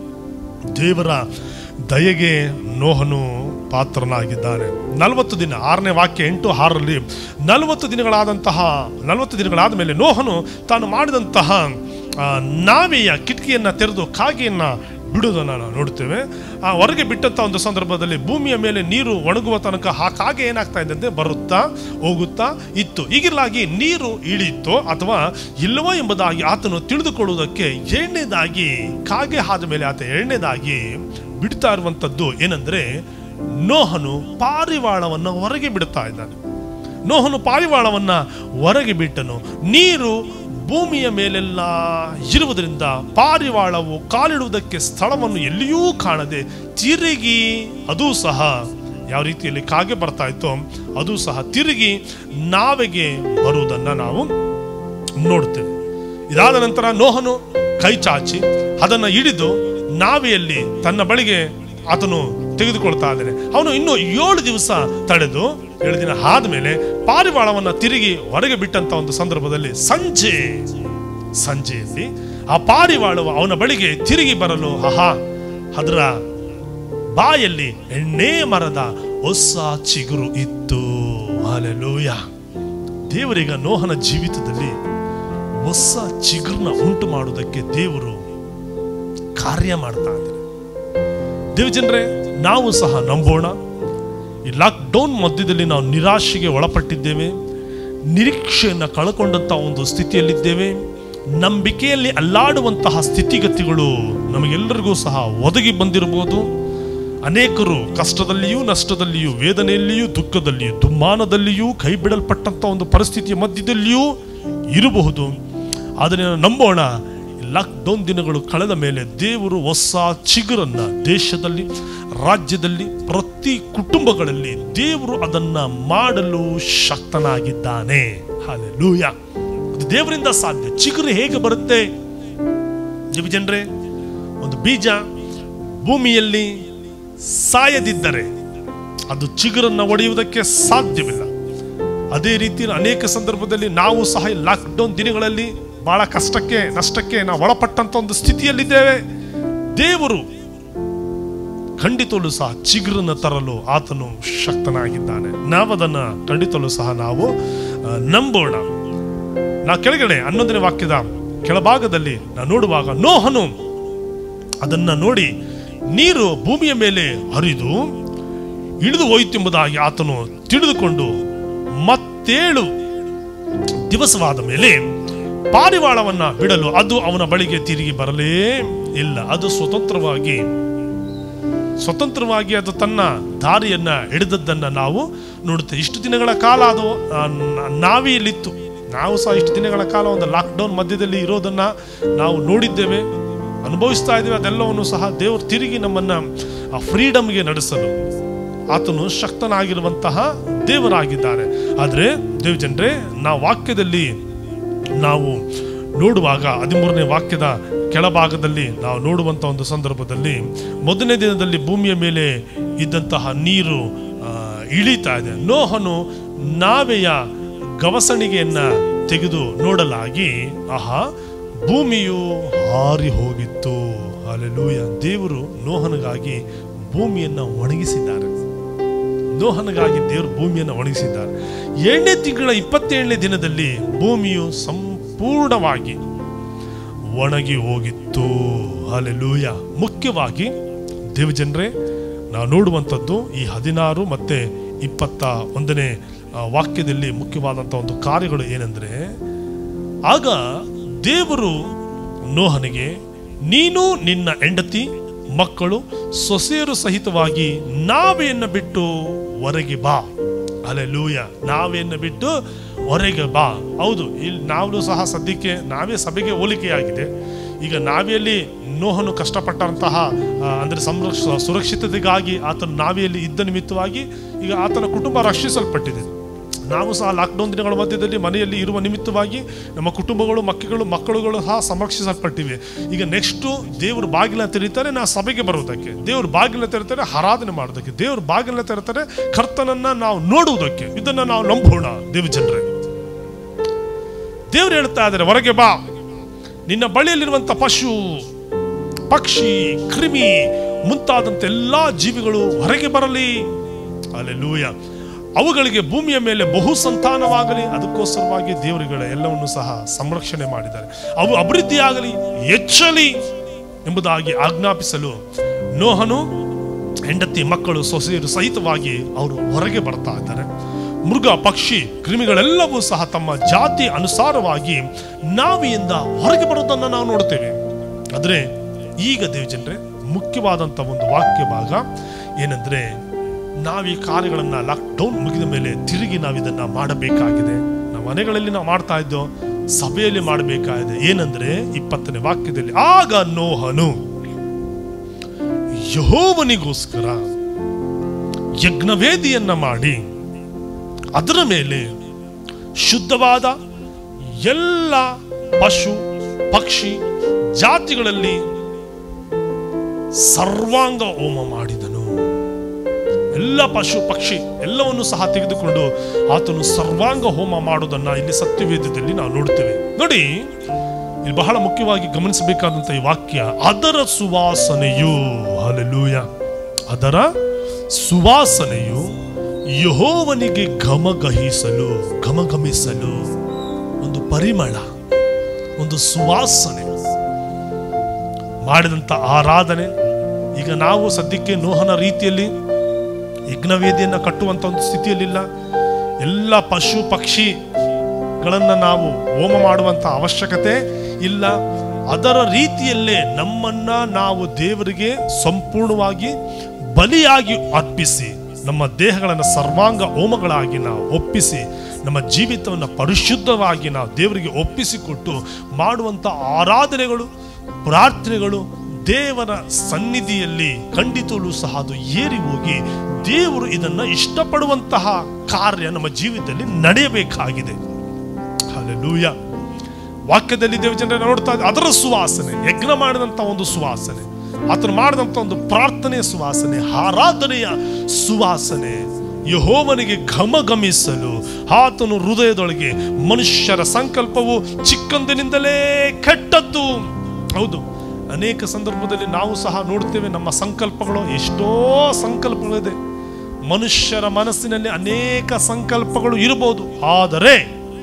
ದೇವರ ದಯೆಗೆ ನೋಹನು ಪಾತ್ರನಾಗಿದ್ದಾನೆ ನಲವತ್ತು ದಿನ ಆರನೇ ವಾಕ್ಯ ಎಂಟು ಆರರಲ್ಲಿ ನಲವತ್ತು ದಿನಗಳಾದಂತಹ ನಲವತ್ತು ದಿನಗಳಾದ ಮೇಲೆ ನೋಹನು ತಾನು ಮಾಡಿದಂತಹ ಆ, ನಾವೆಯ ಕಿಟಕಿಯನ್ನು ತೆರೆದು ಕಾಗೆಯನ್ನು ಬಿಡುವುದನ್ನು ನಾವು ನೋಡ್ತೇವೆ ಆ ಹೊರಗೆ ಬಿಟ್ಟಂಥ ಒಂದು ಸಂದರ್ಭದಲ್ಲಿ ಭೂಮಿಯ ಮೇಲೆ ನೀರು ಒಣಗುವ ತನಕ ಆ ಕಾಗೆ ಏನಾಗ್ತಾ ಇದ್ದಂತೆ ಬರುತ್ತಾ ಹೋಗುತ್ತಾ ಇತ್ತು ಹೀಗಿರಲಾಗಿ ನೀರು ಇಳಿಯಿತು ಅಥವಾ ಇಲ್ಲವೋ ಎಂಬುದಾಗಿ ಆತನು ತಿಳಿದುಕೊಳ್ಳುವುದಕ್ಕೆ ಎರಡನೇದಾಗಿ ಕಾಗೆ ಆದ ಮೇಲೆ ಆತ ಎರಡನೇದಾಗಿ ಬಿಡ್ತಾ ಇರುವಂಥದ್ದು ಏನಂದ್ರೆ ನೋಹನು ಪಾರಿವಾಳವನ್ನು ಹೊರಗೆ ಬಿಡ್ತಾ ಇದ್ದಾನೆ ನೋಹನು ಪಾರಿವಾಳವನ್ನ ಹೊರಗೆ ಬಿಟ್ಟನು ನೀರು ಭೂಮಿಯ ಮೇಲೆಲ್ಲ ಇರುವುದರಿಂದ ಪಾರಿವಾಳವು ಕಾಲಿಡುವುದಕ್ಕೆ ಸ್ಥಳವನ್ನು ಎಲ್ಲಿಯೂ ಕಾಣದೆ ತಿರುಗಿ ಅದೂ ಸಹ ಯಾವ ರೀತಿಯಲ್ಲಿ ಕಾಗೆ ಬರ್ತಾ ಇತ್ತೋ ಅದು ಸಹ ತಿರುಗಿ ನಾವೆಗೆ ಬರುವುದನ್ನ ನಾವು ನೋಡ್ತೇವೆ ಇದಾದ ನಂತರ ನೋಹನು ಕೈ ಚಾಚಿ ಅದನ್ನು ಹಿಡಿದು ನಾವೆಯಲ್ಲಿ ತನ್ನ ಬಳಿಗೆ ಆತನು ತೆಗೆದುಕೊಳ್ತಾ ಇದ್ದಾನೆ ಅವನು ಇನ್ನು ಏಳು ದಿವಸ ತಡೆದು ಏಳು ದಿನ ಆದ್ಮೇಲೆ ಪಾರಿವಾಳವನ್ನ ತಿರುಗಿ ಹೊರಗೆ ಬಿಟ್ಟಂತ ಒಂದು ಸಂದರ್ಭದಲ್ಲಿ ಸಂಜೆ ಸಂಜೆಯಲ್ಲಿ ಆ ಪಾರಿವಾಳವು ಅವನ ಬಳಿಗೆ ತಿರುಗಿ ಬರಲು ಆಹಾ ಅದರ ಬಾಯಲ್ಲಿ ಎಣ್ಣೆ ಮರದ ಹೊಸ ಚಿಗುರು ಇತ್ತು ಹಾಲೆಲೂಯ ದೇವರೀಗ ನೋಹನ ಜೀವಿತದಲ್ಲಿ ಹೊಸ ಚಿಗುರನ್ನ ಉಂಟು ಮಾಡುವುದಕ್ಕೆ ದೇವರು ಕಾರ್ಯ ಮಾಡ್ತಾ ಇದ್ದಾರೆ ದೇವಜನರೇ ನಾವು ಸಹ ನಂಬೋಣ ಈ ಲಾಕ್ಡೌನ್ ಮಧ್ಯದಲ್ಲಿ ನಾವು ನಿರಾಶೆಗೆ ಒಳಪಟ್ಟಿದ್ದೇವೆ ನಿರೀಕ್ಷೆಯನ್ನು ಕಳ್ಕೊಂಡಂತ ಒಂದು ಸ್ಥಿತಿಯಲ್ಲಿದ್ದೇವೆ ನಂಬಿಕೆಯಲ್ಲಿ ಅಲ್ಲಾಡುವಂತಹ ಸ್ಥಿತಿಗತಿಗಳು ನಮಗೆಲ್ಲರಿಗೂ ಸಹ ಒದಗಿ ಬಂದಿರಬಹುದು ಅನೇಕರು ಕಷ್ಟದಲ್ಲಿಯೂ ನಷ್ಟದಲ್ಲಿಯೂ ವೇದನೆಯಲ್ಲಿಯೂ ದುಃಖದಲ್ಲಿಯೂ ದುಮ್ಮಾನದಲ್ಲಿಯೂ ಕೈ ಬಿಡಲ್ಪಟ್ಟಂತ ಒಂದು ಪರಿಸ್ಥಿತಿಯ ಮಧ್ಯದಲ್ಲಿಯೂ ಇರಬಹುದು ಆದರೆ ನಾವು ನಂಬೋಣ ಲಾಕ್ಡೌನ್ ದಿನಗಳು ಕಳೆದ ಮೇಲೆ ದೇವರು ಹೊಸ ಚಿಗುರನ್ನ ದೇಶದಲ್ಲಿ ರಾಜ್ಯದಲ್ಲಿ ಪ್ರತಿ ಕುಟುಂಬಗಳಲ್ಲಿ ದೇವರು ಅದನ್ನ ಮಾಡಲು ಶಕ್ತನಾಗಿದ್ದಾನೆ ಹಾಲೆಲೂಯ ಅದು ದೇವರಿಂದ ಸಾಧ್ಯ ಚಿಗುರು ಹೇಗೆ ಬರುತ್ತೆ ಜನರೇ ಒಂದು ಬೀಜ ಭೂಮಿಯಲ್ಲಿ ಸಾಯದಿದ್ದರೆ ಅದು ಚಿಗುರನ್ನ ಒಡೆಯುವುದಕ್ಕೆ ಸಾಧ್ಯವಿಲ್ಲ ಅದೇ ರೀತಿ ಅನೇಕ ಸಂದರ್ಭದಲ್ಲಿ ನಾವು ಸಹ ಲಾಕ್ಡೌನ್ ದಿನಗಳಲ್ಲಿ ಬಹಳ ಕಷ್ಟಕ್ಕೆ ನಷ್ಟಕ್ಕೆ ನಾವು ಒಳಪಟ್ಟಂತ ಒಂದು ಸ್ಥಿತಿಯಲ್ಲಿದ್ದೇವೆ ದೇವರು ಖಂಡಿತಲು ಸಹ ಚಿಗುರನ್ನ ತರಲು ಆತನು ಶಕ್ತನಾಗಿದ್ದಾನೆ ನಾವದನ್ನ ಖಂಡಿತಲು ಸಹ ನಾವು ಆ, ನಂಬೋಣ ನಾ ಕೆಳಗಡೆ ಹನ್ನೊಂದನೇ ವಾಕ್ಯದ ಕೆಳಭಾಗದಲ್ಲಿ ನಾವು ನೋಡುವಾಗ ನೋಹನು ಅದನ್ನ ನೋಡಿ ನೀರು ಭೂಮಿಯ ಮೇಲೆ ಹರಿದು ಇಳಿದು ಹೋಯಿತೆಂಬುದಾಗಿ ಆತನು ತಿಳಿದುಕೊಂಡು ಮತ್ತೇಳು ದಿವಸವಾದ ಮೇಲೆ ಪಾರಿವಾಳವನ್ನ ಬಿಡಲು ಅದು ಅವನ ಬಳಿಗೆ ತಿರುಗಿ ಬರಲೇ ಇಲ್ಲ ಅದು ಸ್ವತಂತ್ರವಾಗಿ ಸ್ವತಂತ್ರವಾಗಿ ಅದು ತನ್ನ ದಾರಿಯನ್ನ ಹಿಡಿದದ್ದನ್ನ ನಾವು ನೋಡುತ್ತೇವೆ ಇಷ್ಟು ದಿನಗಳ ಕಾಲ ಅದು ಆ, ನ- ನಾವಿಯಲ್ಲಿತ್ತು ನಾವು ಸಹ ಇಷ್ಟು ದಿನಗಳ ಕಾಲ ಒಂದು ಲಾಕ್ಡೌನ್ ಮಧ್ಯದಲ್ಲಿ ಇರೋದನ್ನ ನಾವು ನೋಡಿದ್ದೇವೆ ಅನುಭವಿಸ್ತಾ ಇದ್ದೇವೆ ಅದೆಲ್ಲವನ್ನು ಸಹ ದೇವರು ತಿರುಗಿ ನಮ್ಮನ್ನ ಆ ಫ್ರೀಡಮ್ಗೆ ನಡೆಸಲು ಆತನು ಶಕ್ತನಾಗಿರುವಂತಹ ದೇವರಾಗಿದ್ದಾನೆ ಆದರೆ ದೇವ್ ಜನರೇ ನಾವು ವಾಕ್ಯದಲ್ಲಿ ನಾವು ನೋಡುವಾಗ ಹದಿಮೂರನೇ ವಾಕ್ಯದ ಕೆಳಭಾಗದಲ್ಲಿ ನಾವು ನೋಡುವಂಥ ಒಂದು ಸಂದರ್ಭದಲ್ಲಿ ಮೊದಲನೇ ದಿನದಲ್ಲಿ ಭೂಮಿಯ ಮೇಲೆ ಇದ್ದಂತಹ ನೀರು ಆ, ಇಳಿತಾ ಇದೆ ನೋಹನು ನಾವೆಯ ಗವಸಣಿಗೆಯನ್ನ ತೆಗೆದು ನೋಡಲಾಗಿ ಆಹಾ ಭೂಮಿಯು ಹಾರಿ ಹೋಗಿತ್ತು ಅಲ್ಲೆಲೂಯ ದೇವರು ನೋಹನಿಗಾಗಿ ಭೂಮಿಯನ್ನ ಒಣಗಿಸಿದ್ದಾರೆ ನೋಹನಿಗಾಗಿ ದೇವರು ಭೂಮಿಯನ್ನು ಒಣಗಿಸಿದ್ದಾರೆ ಏಳನೇ ತಿಂಗಳ ಇಪ್ಪತ್ತೇಳನೇ ದಿನದಲ್ಲಿ ಭೂಮಿಯು ಸಂಪೂರ್ಣವಾಗಿ ಒಣಗಿ ಹೋಗಿತ್ತು ಅಲ್ಲೆಲೂಯ ಮುಖ್ಯವಾಗಿ ದೇವಜನರೇ ನಾವು ನೋಡುವಂಥದ್ದು ಈ ಹದಿನಾರು ಮತ್ತೆ ಇಪ್ಪತ್ತ ಒಂದನೇ ಆ, ವಾಕ್ಯದಲ್ಲಿ ಮುಖ್ಯವಾದಂಥ ಒಂದು ಕಾರ್ಯಗಳು ಏನೆಂದರೆ ಆಗ ದೇವರು ನೋಹನಿಗೆ ನೀನು ನಿನ್ನ ಹೆಂಡತಿ ಮಕ್ಕಳು ಸೊಸೆಯರು ಸಹಿತವಾಗಿ ನಾವೆಯನ್ನು ಬಿಟ್ಟು ಹೊರಗೆ ಬಾ ಅಲೆ ಲೂಯ ನಾವೇನು ಬಿಟ್ಟು ಹೊರಗೆ ಬಾ ಹೌದು ಇಲ್ಲಿ ನಾವು ಸಹ ಸದ್ಯಕ್ಕೆ ನಾವೇ ಸಭೆಗೆ ಹೋಲಿಕೆಯಾಗಿದೆ ಈಗ ನಾವಿಯಲ್ಲಿ ನೋಹನು ಕಷ್ಟಪಟ್ಟಂತಹ ಆ, ಅಂದ್ರೆ ಸಂರಕ್ಷ ಸುರಕ್ಷಿತತೆಗಾಗಿ ಆತನ ನಾವಿಯಲ್ಲಿ ಇದ್ದ ನಿಮಿತ್ತವಾಗಿ ಈಗ ಆತನ ಕುಟುಂಬ ರಕ್ಷಿಸಲ್ಪಟ್ಟಿದೆ ನಾವು ಸಹ ಲಾಕ್ಡೌನ್ ದಿನಗಳ ಮಧ್ಯದಲ್ಲಿ ಮನೆಯಲ್ಲಿ ಇರುವ ನಿಮಿತ್ತವಾಗಿ ನಮ್ಮ ಕುಟುಂಬಗಳು ಮಕ್ಕಳು ಮಕ್ಕಳುಗಳು ಸಹ ಸಂರಕ್ಷಿಸಲ್ಪಟ್ಟಿವೆ ಈಗ ನೆಕ್ಸ್ಟು ದೇವರು ಬಾಗಿಲ ತೆರೀತಾರೆ ನಾ ಸಭೆಗೆ ಬರುವುದಕ್ಕೆ ದೇವರು ಬಾಗಿಲ ತೆರೀತಾರೆ ಆರಾಧನೆ ಮಾಡೋದಕ್ಕೆ ದೇವರು ಬಾಗಿಲ ತೆರೀತಾರೆ ಕರ್ತನನ್ನ ನಾವು ನೋಡುವುದಕ್ಕೆ ಇದನ್ನ ನಾವು ನಂಬೋಣ ದೇವ ಜನರೇ ದೇವರು ಹೇಳ್ತಾ ಇದ್ದಾರೆ ಹೊರಗೆ ಬಾ ನಿನ್ನ ಬಳಿಯಲ್ಲಿರುವಂತ ಪಶು ಪಕ್ಷಿ ಕ್ರಿಮಿ ಮುಂತಾದಂತ ಎಲ್ಲಾ ಜೀವಿಗಳು ಹೊರಗೆ ಬರಲಿ ಅಲ್ಲೆಲೂಯ ಅವುಗಳಿಗೆ ಭೂಮಿಯ ಮೇಲೆ ಬಹು ಸಂತಾನವಾಗಲಿ ಅದಕ್ಕೋಸ್ಕರವಾಗಿ ದೇವರುಗಳ ಎಲ್ಲವನ್ನು ಸಹ ಸಂರಕ್ಷಣೆ ಮಾಡಿದ್ದಾರೆ ಅವು ಅಭಿವೃದ್ಧಿಯಾಗಲಿ ಹೆಚ್ಚಲಿ ಎಂಬುದಾಗಿ ಆಜ್ಞಾಪಿಸಲು ನೋಹನು ಹೆಂಡತಿ ಮಕ್ಕಳು ಸೊಸೆಯರು ಸಹಿತವಾಗಿ ಅವರು ಹೊರಗೆ ಬರ್ತಾ ಇದ್ದಾರೆ ಮೃಗ ಪಕ್ಷಿ ಕ್ರಿಮಿಗಳೆಲ್ಲವೂ ಸಹ ತಮ್ಮ ಜಾತಿ ಅನುಸಾರವಾಗಿ ನಾವಿಯಿಂದ ಹೊರಗೆ ಬರೋದನ್ನು ನಾವು ನೋಡ್ತೇವೆ ಆದರೆ ಈಗ ದೇವಜನರೇ ಮುಖ್ಯವಾದಂಥ ಒಂದು ವಾಕ್ಯ ಭಾಗ ಏನಂದ್ರೆ ನಾವು ಈ ಕಾರ್ಯಗಳನ್ನ ಲಾಕ್ಡೌನ್ ಮುಗಿದ ಮೇಲೆ ತಿರುಗಿ ನಾವು ಇದನ್ನ ಮಾಡಬೇಕಾಗಿದೆ ನಮ್ಮ ಮನೆಗಳಲ್ಲಿ ನಾವು ಮಾಡ್ತಾ ಇದ್ದೋ ಸಭೆಯಲ್ಲಿ ಮಾಡಬೇಕಾಗಿದೆ ಏನಂದ್ರೆ ಇಪ್ಪತ್ತನೇ ವಾಕ್ಯದಲ್ಲಿ ಆಗ ನೋಹನು ಯಹೋವನಿಗೋಸ್ಕರ ಯಜ್ಞವೇದಿಯನ್ನ ಮಾಡಿ ಅದರ ಮೇಲೆ ಶುದ್ಧವಾದ ಎಲ್ಲ ಪಶು ಪಕ್ಷಿ ಜಾತಿಗಳಲ್ಲಿ ಸರ್ವಾಂಗ ಹೋಮ ಮಾಡಿದನು ಎಲ್ಲ ಪಶು ಪಕ್ಷಿ ಎಲ್ಲವನ್ನು ಸಹ ತೆಗೆದುಕೊಂಡು ಆತನು ಸರ್ವಾಂಗ ಹೋಮ ಮಾಡೋದನ್ನ ಇಲ್ಲಿ ಸತ್ಯವೇದದಲ್ಲಿ ನಾವು ನೋಡ್ತೇವೆ ನೋಡಿ ಇಲ್ಲಿ ಬಹಳ ಮುಖ್ಯವಾಗಿ ಗಮನಿಸಬೇಕಾದಂತ ಈ ವಾಕ್ಯ ಅದರ ಸುವಾಸನೆಯು ಹಲಲೂಯ ಅದರ ಸುವಾಸನೆಯು ಯಹೋವನಿಗೆ ಘಮಗಹಿಸಲು ಘಮಘಮಿಸಲು ಒಂದು ಪರಿಮಳ ಒಂದು ಸುವಾಸನೆ ಮಾಡಿದಂತ ಆರಾಧನೆ ಈಗ ನಾವು ಸದ್ಯಕ್ಕೆ ನೋಹನ ರೀತಿಯಲ್ಲಿ ಯಜ್ಞವೇದಿಯನ್ನು ಕಟ್ಟುವಂತ ಒಂದು ಸ್ಥಿತಿಯಲ್ಲಿಲ್ಲ ಎಲ್ಲ ಪಶು ಪಕ್ಷಿಗಳನ್ನ ನಾವು ಹೋಮ ಮಾಡುವಂತ ಅವಶ್ಯಕತೆ ಇಲ್ಲ ಅದರ ರೀತಿಯಲ್ಲೇ ನಮ್ಮನ್ನ ನಾವು ದೇವರಿಗೆ ಸಂಪೂರ್ಣವಾಗಿ ಬಲಿಯಾಗಿ ಅರ್ಪಿಸಿ ನಮ್ಮ ದೇಹಗಳನ್ನು ಸರ್ವಾಂಗ ಹೋಮಗಳಾಗಿ ನಾವು ಒಪ್ಪಿಸಿ ನಮ್ಮ ಜೀವಿತವನ್ನು ಪರಿಶುದ್ಧವಾಗಿ ನಾವು ದೇವರಿಗೆ ಒಪ್ಪಿಸಿಕೊಟ್ಟು ಮಾಡುವಂಥ ಆರಾಧನೆಗಳು ಪ್ರಾರ್ಥನೆಗಳು ದೇವರ ಸನ್ನಿಧಿಯಲ್ಲಿ ಖಂಡಿತಲೂ ಸಹ ಅದು ಏರಿ ಹೋಗಿ ದೇವರು ಇದನ್ನ ಇಷ್ಟಪಡುವಂತಹ ಕಾರ್ಯ ನಮ್ಮ ಜೀವಿತದಲ್ಲಿ ನಡೆಯಬೇಕಾಗಿದೆ ಹಲ್ಲೆಲೂಯ ವಾಕ್ಯದಲ್ಲಿ ದೇವಜನರ ನೋಡ್ತಾ ಇದ್ದ ಅದರ ಸುವಾಸನೆ ಯಜ್ಞ ಮಾಡಿದಂತ ಒಂದು ಸುವಾಸನೆ ಆತನು ಮಾಡಿದಂತ ಒಂದು ಪ್ರಾರ್ಥನೆಯ ಸುವಾಸನೆ ಆರಾಧನೆಯ ಸುವಾಸನೆ ಯಹೋವನಿಗೆ ಘಮಘಮಿಸಲು ಆತನು ಹೃದಯದೊಳಗೆ ಮನುಷ್ಯರ ಸಂಕಲ್ಪವು ಚಿಕ್ಕಂದಿನಿಂದಲೇ ಕೆಟ್ಟದ್ದು ಹೌದು ಅನೇಕ ಸಂದರ್ಭದಲ್ಲಿ ನಾವು ಸಹ ನೋಡ್ತೇವೆ ನಮ್ಮ ಸಂಕಲ್ಪಗಳು ಎಷ್ಟೋ ಸಂಕಲ್ಪಗಳಿದೆ ಮನುಷ್ಯರ ಮನಸ್ಸಿನಲ್ಲಿ ಅನೇಕ ಸಂಕಲ್ಪಗಳು ಇರಬಹುದು ಆದರೆ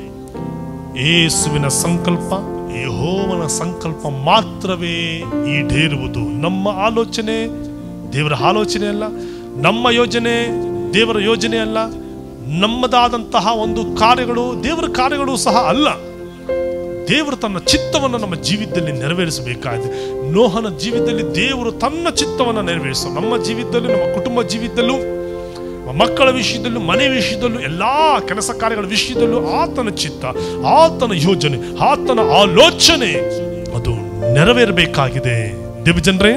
ಯೇಸುವಿನ ಸಂಕಲ್ಪ ಯಹೋವನ ಸಂಕಲ್ಪ ಮಾತ್ರವೇ ಈಡೇರುವುದು ನಮ್ಮ ಆಲೋಚನೆ ದೇವರ ಆಲೋಚನೆ ಅಲ್ಲ ನಮ್ಮ ಯೋಜನೆ ದೇವರ ಯೋಜನೆ ಅಲ್ಲ ನಮ್ಮದಾದಂತಹ ಒಂದು ಕಾರ್ಯಗಳು ದೇವರ ಕಾರ್ಯಗಳು ಸಹ ಅಲ್ಲ ದೇವರು ತನ್ನ ಚಿತ್ತವನ್ನು ನಮ್ಮ ಜೀವಿತದಲ್ಲಿ ನೆರವೇರಿಸಬೇಕಾಗಿದೆ ನೋಹನ ಜೀವಿತದಲ್ಲಿ ದೇವರು ತನ್ನ ಚಿತ್ತವನ್ನು ನೆರವೇರಿಸ ನಮ್ಮ ಜೀವಿತದಲ್ಲೂ ನಮ್ಮ ಕುಟುಂಬ ಜೀವಿತದಲ್ಲೂ ನಮ್ಮ ಮಕ್ಕಳ ವಿಷಯದಲ್ಲೂ ಮನೆ ವಿಷಯದಲ್ಲೂ ಎಲ್ಲಾ ಕೆಲಸ ಕಾರ್ಯಗಳ ವಿಷಯದಲ್ಲೂ ಆತನ ಚಿತ್ತ ಆತನ ಯೋಜನೆ ಆತನ ಆಲೋಚನೆ ಅದು ನೆರವೇರಬೇಕಾಗಿದೆ ದೇವಜನರೇ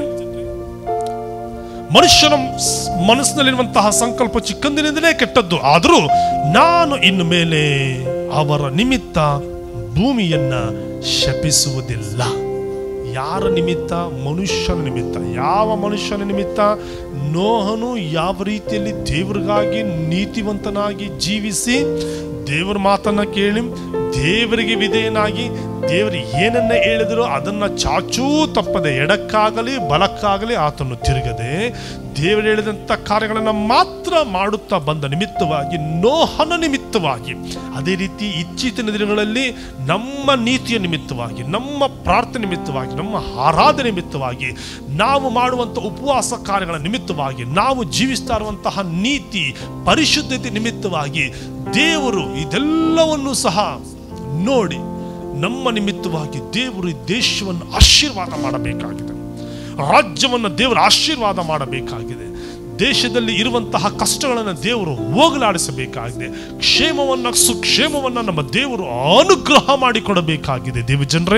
ಮನುಷ್ಯನ ಸ್- ಮನಸ್ಸಿನಲ್ಲಿರುವಂತಹ ಸಂಕಲ್ಪ ಚಿಕ್ಕಂದಿನಿಂದಲೇ ಕೆಟ್ಟದ್ದು ಆದರೂ ನಾನು ಇನ್ನು ಮೇಲೆ ಅವರ ನಿಮಿತ್ತ ಭೂಮಿಯನ್ನ ಶಪಿಸುವುದಿಲ್ಲ ಯಾರ ನಿಮಿತ್ತ ಮನುಷ್ಯನ ನಿಮಿತ್ತ ಯಾವ ಮನುಷ್ಯನ ನಿಮಿತ್ತ ನೋಹನು ಯಾವ ರೀತಿಯಲ್ಲಿ ದೇವರಿಗಾಗಿ ನೀತಿವಂತನಾಗಿ ಜೀವಿಸಿ ದೇವರ ಮಾತನ್ನ ಕೇಳಿ ದೇವರಿಗೆ ವಿಧೇಯನಾಗಿ ದೇವರು ಏನನ್ನ ಹೇಳಿದರೋ ಅದನ್ನ ಚಾಚೂ ತಪ್ಪದೆ ಎಡಕ್ಕಾಗಲಿ ಬಲಕ್ಕಾಗಲಿ ಆತನು ತಿರುಗದೆ ದೇವರು ಹೇಳಿದಂಥ ಕಾರ್ಯಗಳನ್ನ ಮಾತ್ರ ಮಾಡುತ್ತಾ ಬಂದ ನಿಮಿತ್ತವಾಗಿ ನೋಹನ ನಿಮಿತ್ತವಾಗಿ ಅದೇ ರೀತಿ ಇತ್ತೀಚಿನ ದಿನಗಳಲ್ಲಿ ನಮ್ಮ ನೀತಿಯ ನಿಮಿತ್ತವಾಗಿ ನಮ್ಮ ಪ್ರಾರ್ಥನೆ ನಿಮಿತ್ತವಾಗಿ ನಮ್ಮ ಆರಾಧನೆ ನಿಮಿತ್ತವಾಗಿ ನಾವು ಮಾಡುವಂಥ ಉಪವಾಸ ಕಾರ್ಯಗಳ ನಿಮಿತ್ತವಾಗಿ ನಾವು ಜೀವಿಸ್ತಾ ಇರುವಂತಹ ನೀತಿ ಪರಿಶುದ್ಧತೆ ನಿಮಿತ್ತವಾಗಿ ದೇವರು ಇದೆಲ್ಲವನ್ನು ಸಹ ನೋಡಿ ನಮ್ಮ ನಿಮಿತ್ತವಾಗಿ ದೇವರು ಈ ದೇಶವನ್ನು ಆಶೀರ್ವಾದ ಮಾಡಬೇಕಾಗಿದೆ ರಾಜ್ಯವನ್ನು ದೇವರ ಆಶೀರ್ವಾದ ಮಾಡಬೇಕಾಗಿದೆ ದೇಶದಲ್ಲಿ ಇರುವಂತಹ ಕಷ್ಟಗಳನ್ನು ದೇವರು ಹೋಗಲಾಡಿಸಬೇಕಾಗಿದೆ ಕ್ಷೇಮವನ್ನ ಸುಕ್ಷೇಮವನ್ನ ನಮ್ಮ ದೇವರು ಅನುಗ್ರಹ ಮಾಡಿಕೊಡಬೇಕಾಗಿದೆ ದೇವ ಜನರೇ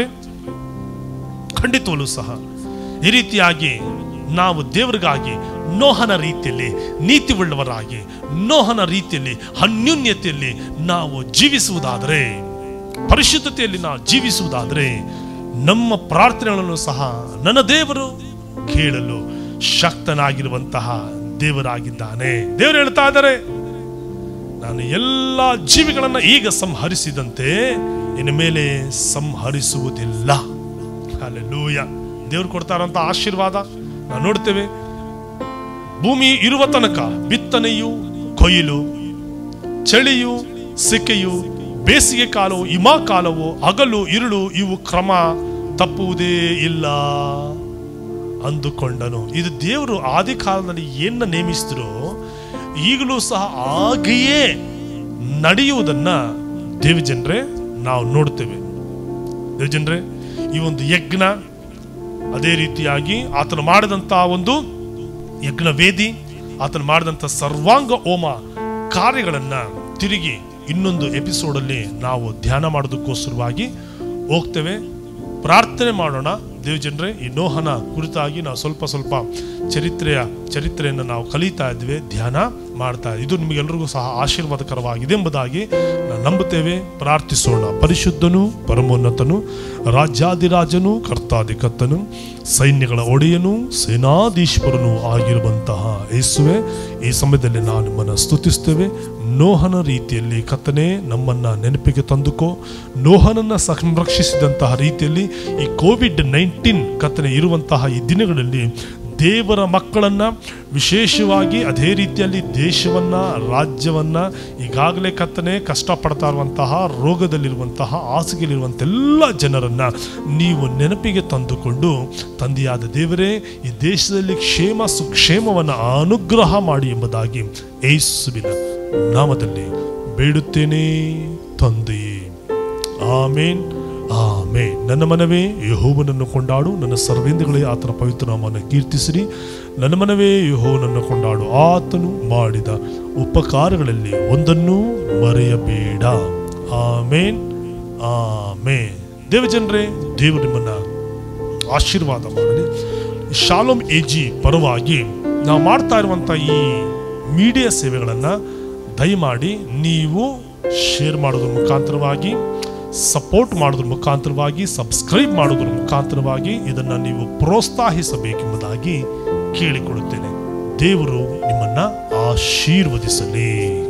ಖಂಡಿತವಲ್ಲೂ ಸಹ ಈ ರೀತಿಯಾಗಿ ನಾವು ದೇವರಿಗಾಗಿ ನೋಹನ ರೀತಿಯಲ್ಲಿ ನೀತಿ ಉಳ್ಳವರಾಗಿ ನೋಹನ ರೀತಿಯಲ್ಲಿ ಅನ್ಯೂನ್ಯತೆಯಲ್ಲಿ ನಾವು ಜೀವಿಸುವುದಾದರೆ ಪರಿಶುದ್ಧತೆಯಲ್ಲಿ ನಾವು ಜೀವಿಸುವುದಾದರೆ ನಮ್ಮ ಪ್ರಾರ್ಥನೆಗಳನ್ನು ಸಹ ನನ್ನ ದೇವರು ಕೇಳಲು ಶಕ್ತನಾಗಿರುವಂತಹ ದೇವರಾಗಿದ್ದಾನೆ ದೇವರು ಹೇಳ್ತಾ ಇದ್ದಾರೆ ನಾನು ಎಲ್ಲ ಜೀವಿಗಳನ್ನ ಈಗ ಸಂಹರಿಸಿದಂತೆ ಇನ್ನು ಮೇಲೆ ಸಂಹರಿಸುವುದಿಲ್ಲ ಅಲ್ಲೆಲ್ಲೂಯ ದೇವ್ರು ಕೊಡ್ತಾರಂತ ಆಶೀರ್ವಾದ ನಾವು ನೋಡ್ತೇವೆ ಭೂಮಿ ಇರುವ ತನಕ ಬಿತ್ತನೆಯು ಕೊಯ್ಲು ಚಳಿಯು ಸಿಕ್ಕೆಯು ಬೇಸಿಗೆ ಕಾಲವು ಹಿಮ ಕಾಲವು ಹಗಲು ಇರುಳು ಇವು ಕ್ರಮ ತಪ್ಪುವುದೇ ಇಲ್ಲ ಅಂದುಕೊಂಡನು ಇದು ದೇವರು ಆದಿ ಕಾಲದಲ್ಲಿ ಏನ ನೇಮಿಸಿದ್ರು ಈಗಲೂ ಸಹ ಹಾಗೆಯೇ ನಡೆಯುವುದನ್ನ ದೇವಜನರೇ ನಾವು ನೋಡ್ತೇವೆ ದೇವಜನರೇ ಈ ಒಂದು ಯಜ್ಞ ಅದೇ ರೀತಿಯಾಗಿ ಆತನು ಮಾಡಿದಂತ ಒಂದು ಯಜ್ಞ ವೇದಿ ಆತನು ಮಾಡಿದಂತ ಸರ್ವಾಂಗ ಹೋಮ ಕಾರ್ಯಗಳನ್ನ ತಿರುಗಿ ಇನ್ನೊಂದು ಎಪಿಸೋಡಲ್ಲಿ ನಾವು ಧ್ಯಾನ ಮಾಡೋದಕ್ಕೋಸ್ಕರವಾಗಿ ಹೋಗ್ತೇವೆ ಪ್ರಾರ್ಥನೆ ಮಾಡೋಣ ದೇವಜನರೇ ಈ ನೋಹನ ಕುರಿತಾಗಿ ನಾವು ಸ್ವಲ್ಪ ಸ್ವಲ್ಪ ಚರಿತ್ರೆಯ ಚರಿತ್ರೆಯನ್ನು ನಾವು ಕಲಿತಾ ಇದ್ವಿ ಧ್ಯಾನ ಮಾಡ್ತಾ ಇದ್ವಿ. ಇದು ನಿಮಗೆಲ್ಲರಿಗೂ ಸಹ ಆಶೀರ್ವಾದಕರವಾಗಿದೆ ಎಂಬುದಾಗಿ ನಾವು ನಂಬುತ್ತೇವೆ ಪ್ರಾರ್ಥಿಸೋಣ ಪರಿಶುದ್ಧನು ಪರಮೋನ್ನತನು ರಾಜ್ಯಾದಿರಾಜನು ಕರ್ತಾಧಿಕರ್ತನು ಸೈನ್ಯಗಳ ಒಡೆಯನು ಸೇನಾಧೀಶ್ವರನು ಆಗಿರುವಂತಹ ಯೇಸುವೆ ಈ ಸಮಯದಲ್ಲಿ ನಾವು ನಿಮ್ಮನ್ನು ಸ್ತುತಿಸ್ತೇವೆ ನೋಹನ ರೀತಿಯಲ್ಲಿ ಕತ್ತನೆ ನಮ್ಮನ್ನ ನೆನಪಿಗೆ ತಂದುಕೋ ನೋಹನನ್ನ ಸಂರಕ್ಷಿಸಿದಂತಹ ರೀತಿಯಲ್ಲಿ ಈ ಕೋವಿಡ್ ನೈನ್ಟೀನ್ ಕತ್ತನೆ ಇರುವಂತಹ ಈ ದಿನಗಳಲ್ಲಿ ದೇವರ ಮಕ್ಕಳನ್ನ ವಿಶೇಷವಾಗಿ ಅದೇ ರೀತಿಯಲ್ಲಿ ದೇಶವನ್ನ ರಾಜ್ಯವನ್ನ ಈಗಾಗಲೇ ಕತ್ತನೆ ಕಷ್ಟಪಡ್ತಾ ಇರುವಂತಹ ರೋಗದಲ್ಲಿರುವಂತಹ ಹಾಸಿಗೆಯಲ್ಲಿರುವಂಥ ಎಲ್ಲ ಜನರನ್ನ ನೀವು ನೆನಪಿಗೆ ತಂದುಕೊಂಡು ತಂದೆಯಾದ ದೇವರೇ ಈ ದೇಶದಲ್ಲಿ ಕ್ಷೇಮ ಸುಕ್ಷೇಮವನ್ನು ಅನುಗ್ರಹ ಮಾಡಿ ಎಂಬುದಾಗಿ ಏಸುವಿನ ನಾಮದಲ್ಲಿ ಬೇಡುತ್ತೇನೆ ತಂದೆಯೇ ಆಮೇನ್ ಆಮೇನ್ ನನ್ನ ಮನವೇ ಯಹೋವನನ್ನು ಕೊಂಡಾಡು ನನ್ನ ಸರ್ವೇಂದ್ರಗಳೇ ಆತನ ಪವಿತ್ರ ನಾಮವನ್ನು ಕೀರ್ತಿಸಿರಿ ನನ್ನ ಮನವೇ ಯಹೋವನನ್ನು ಕೊಂಡಾಡು ಆತನು ಮಾಡಿದ ಉಪಕಾರಗಳಲ್ಲಿ ಒಂದನ್ನೂ ಮರೆಯಬೇಡ ಆಮೇನ್ ಆಮೇನ್ ದೇವಜನರೇ ದೇವರು ನಿಮ್ಮನ್ನ ಆಶೀರ್ವಾದ ಮಾಡಲಿ ಶಾಲೋಮ್ ಎಜಿ ಪರವಾಗಿ ನಾವು ಮಾಡ್ತಾ ಇರುವಂಥ ಈ ಮೀಡಿಯಾ ಸೇವೆಗಳನ್ನು ದಯಮಾಡಿ ನೀವು ಶೇರ್ ಮಾಡೋದ್ರ ಮುಖಾಂತರವಾಗಿ ಸಪೋರ್ಟ್ ಮಾಡೋದ್ರ ಮುಖಾಂತರವಾಗಿ ಸಬ್ಸ್ಕ್ರೈಬ್ ಮಾಡೋದ್ರ ಮುಖಾಂತರವಾಗಿ ಇದನ್ನು ನೀವು ಪ್ರೋತ್ಸಾಹಿಸಬೇಕೆಂಬುದಾಗಿ ಕೇಳಿಕೊಳ್ಳುತ್ತೇನೆ ದೇವರು ನಿಮ್ಮನ್ನ ಆಶೀರ್ವದಿಸಲಿ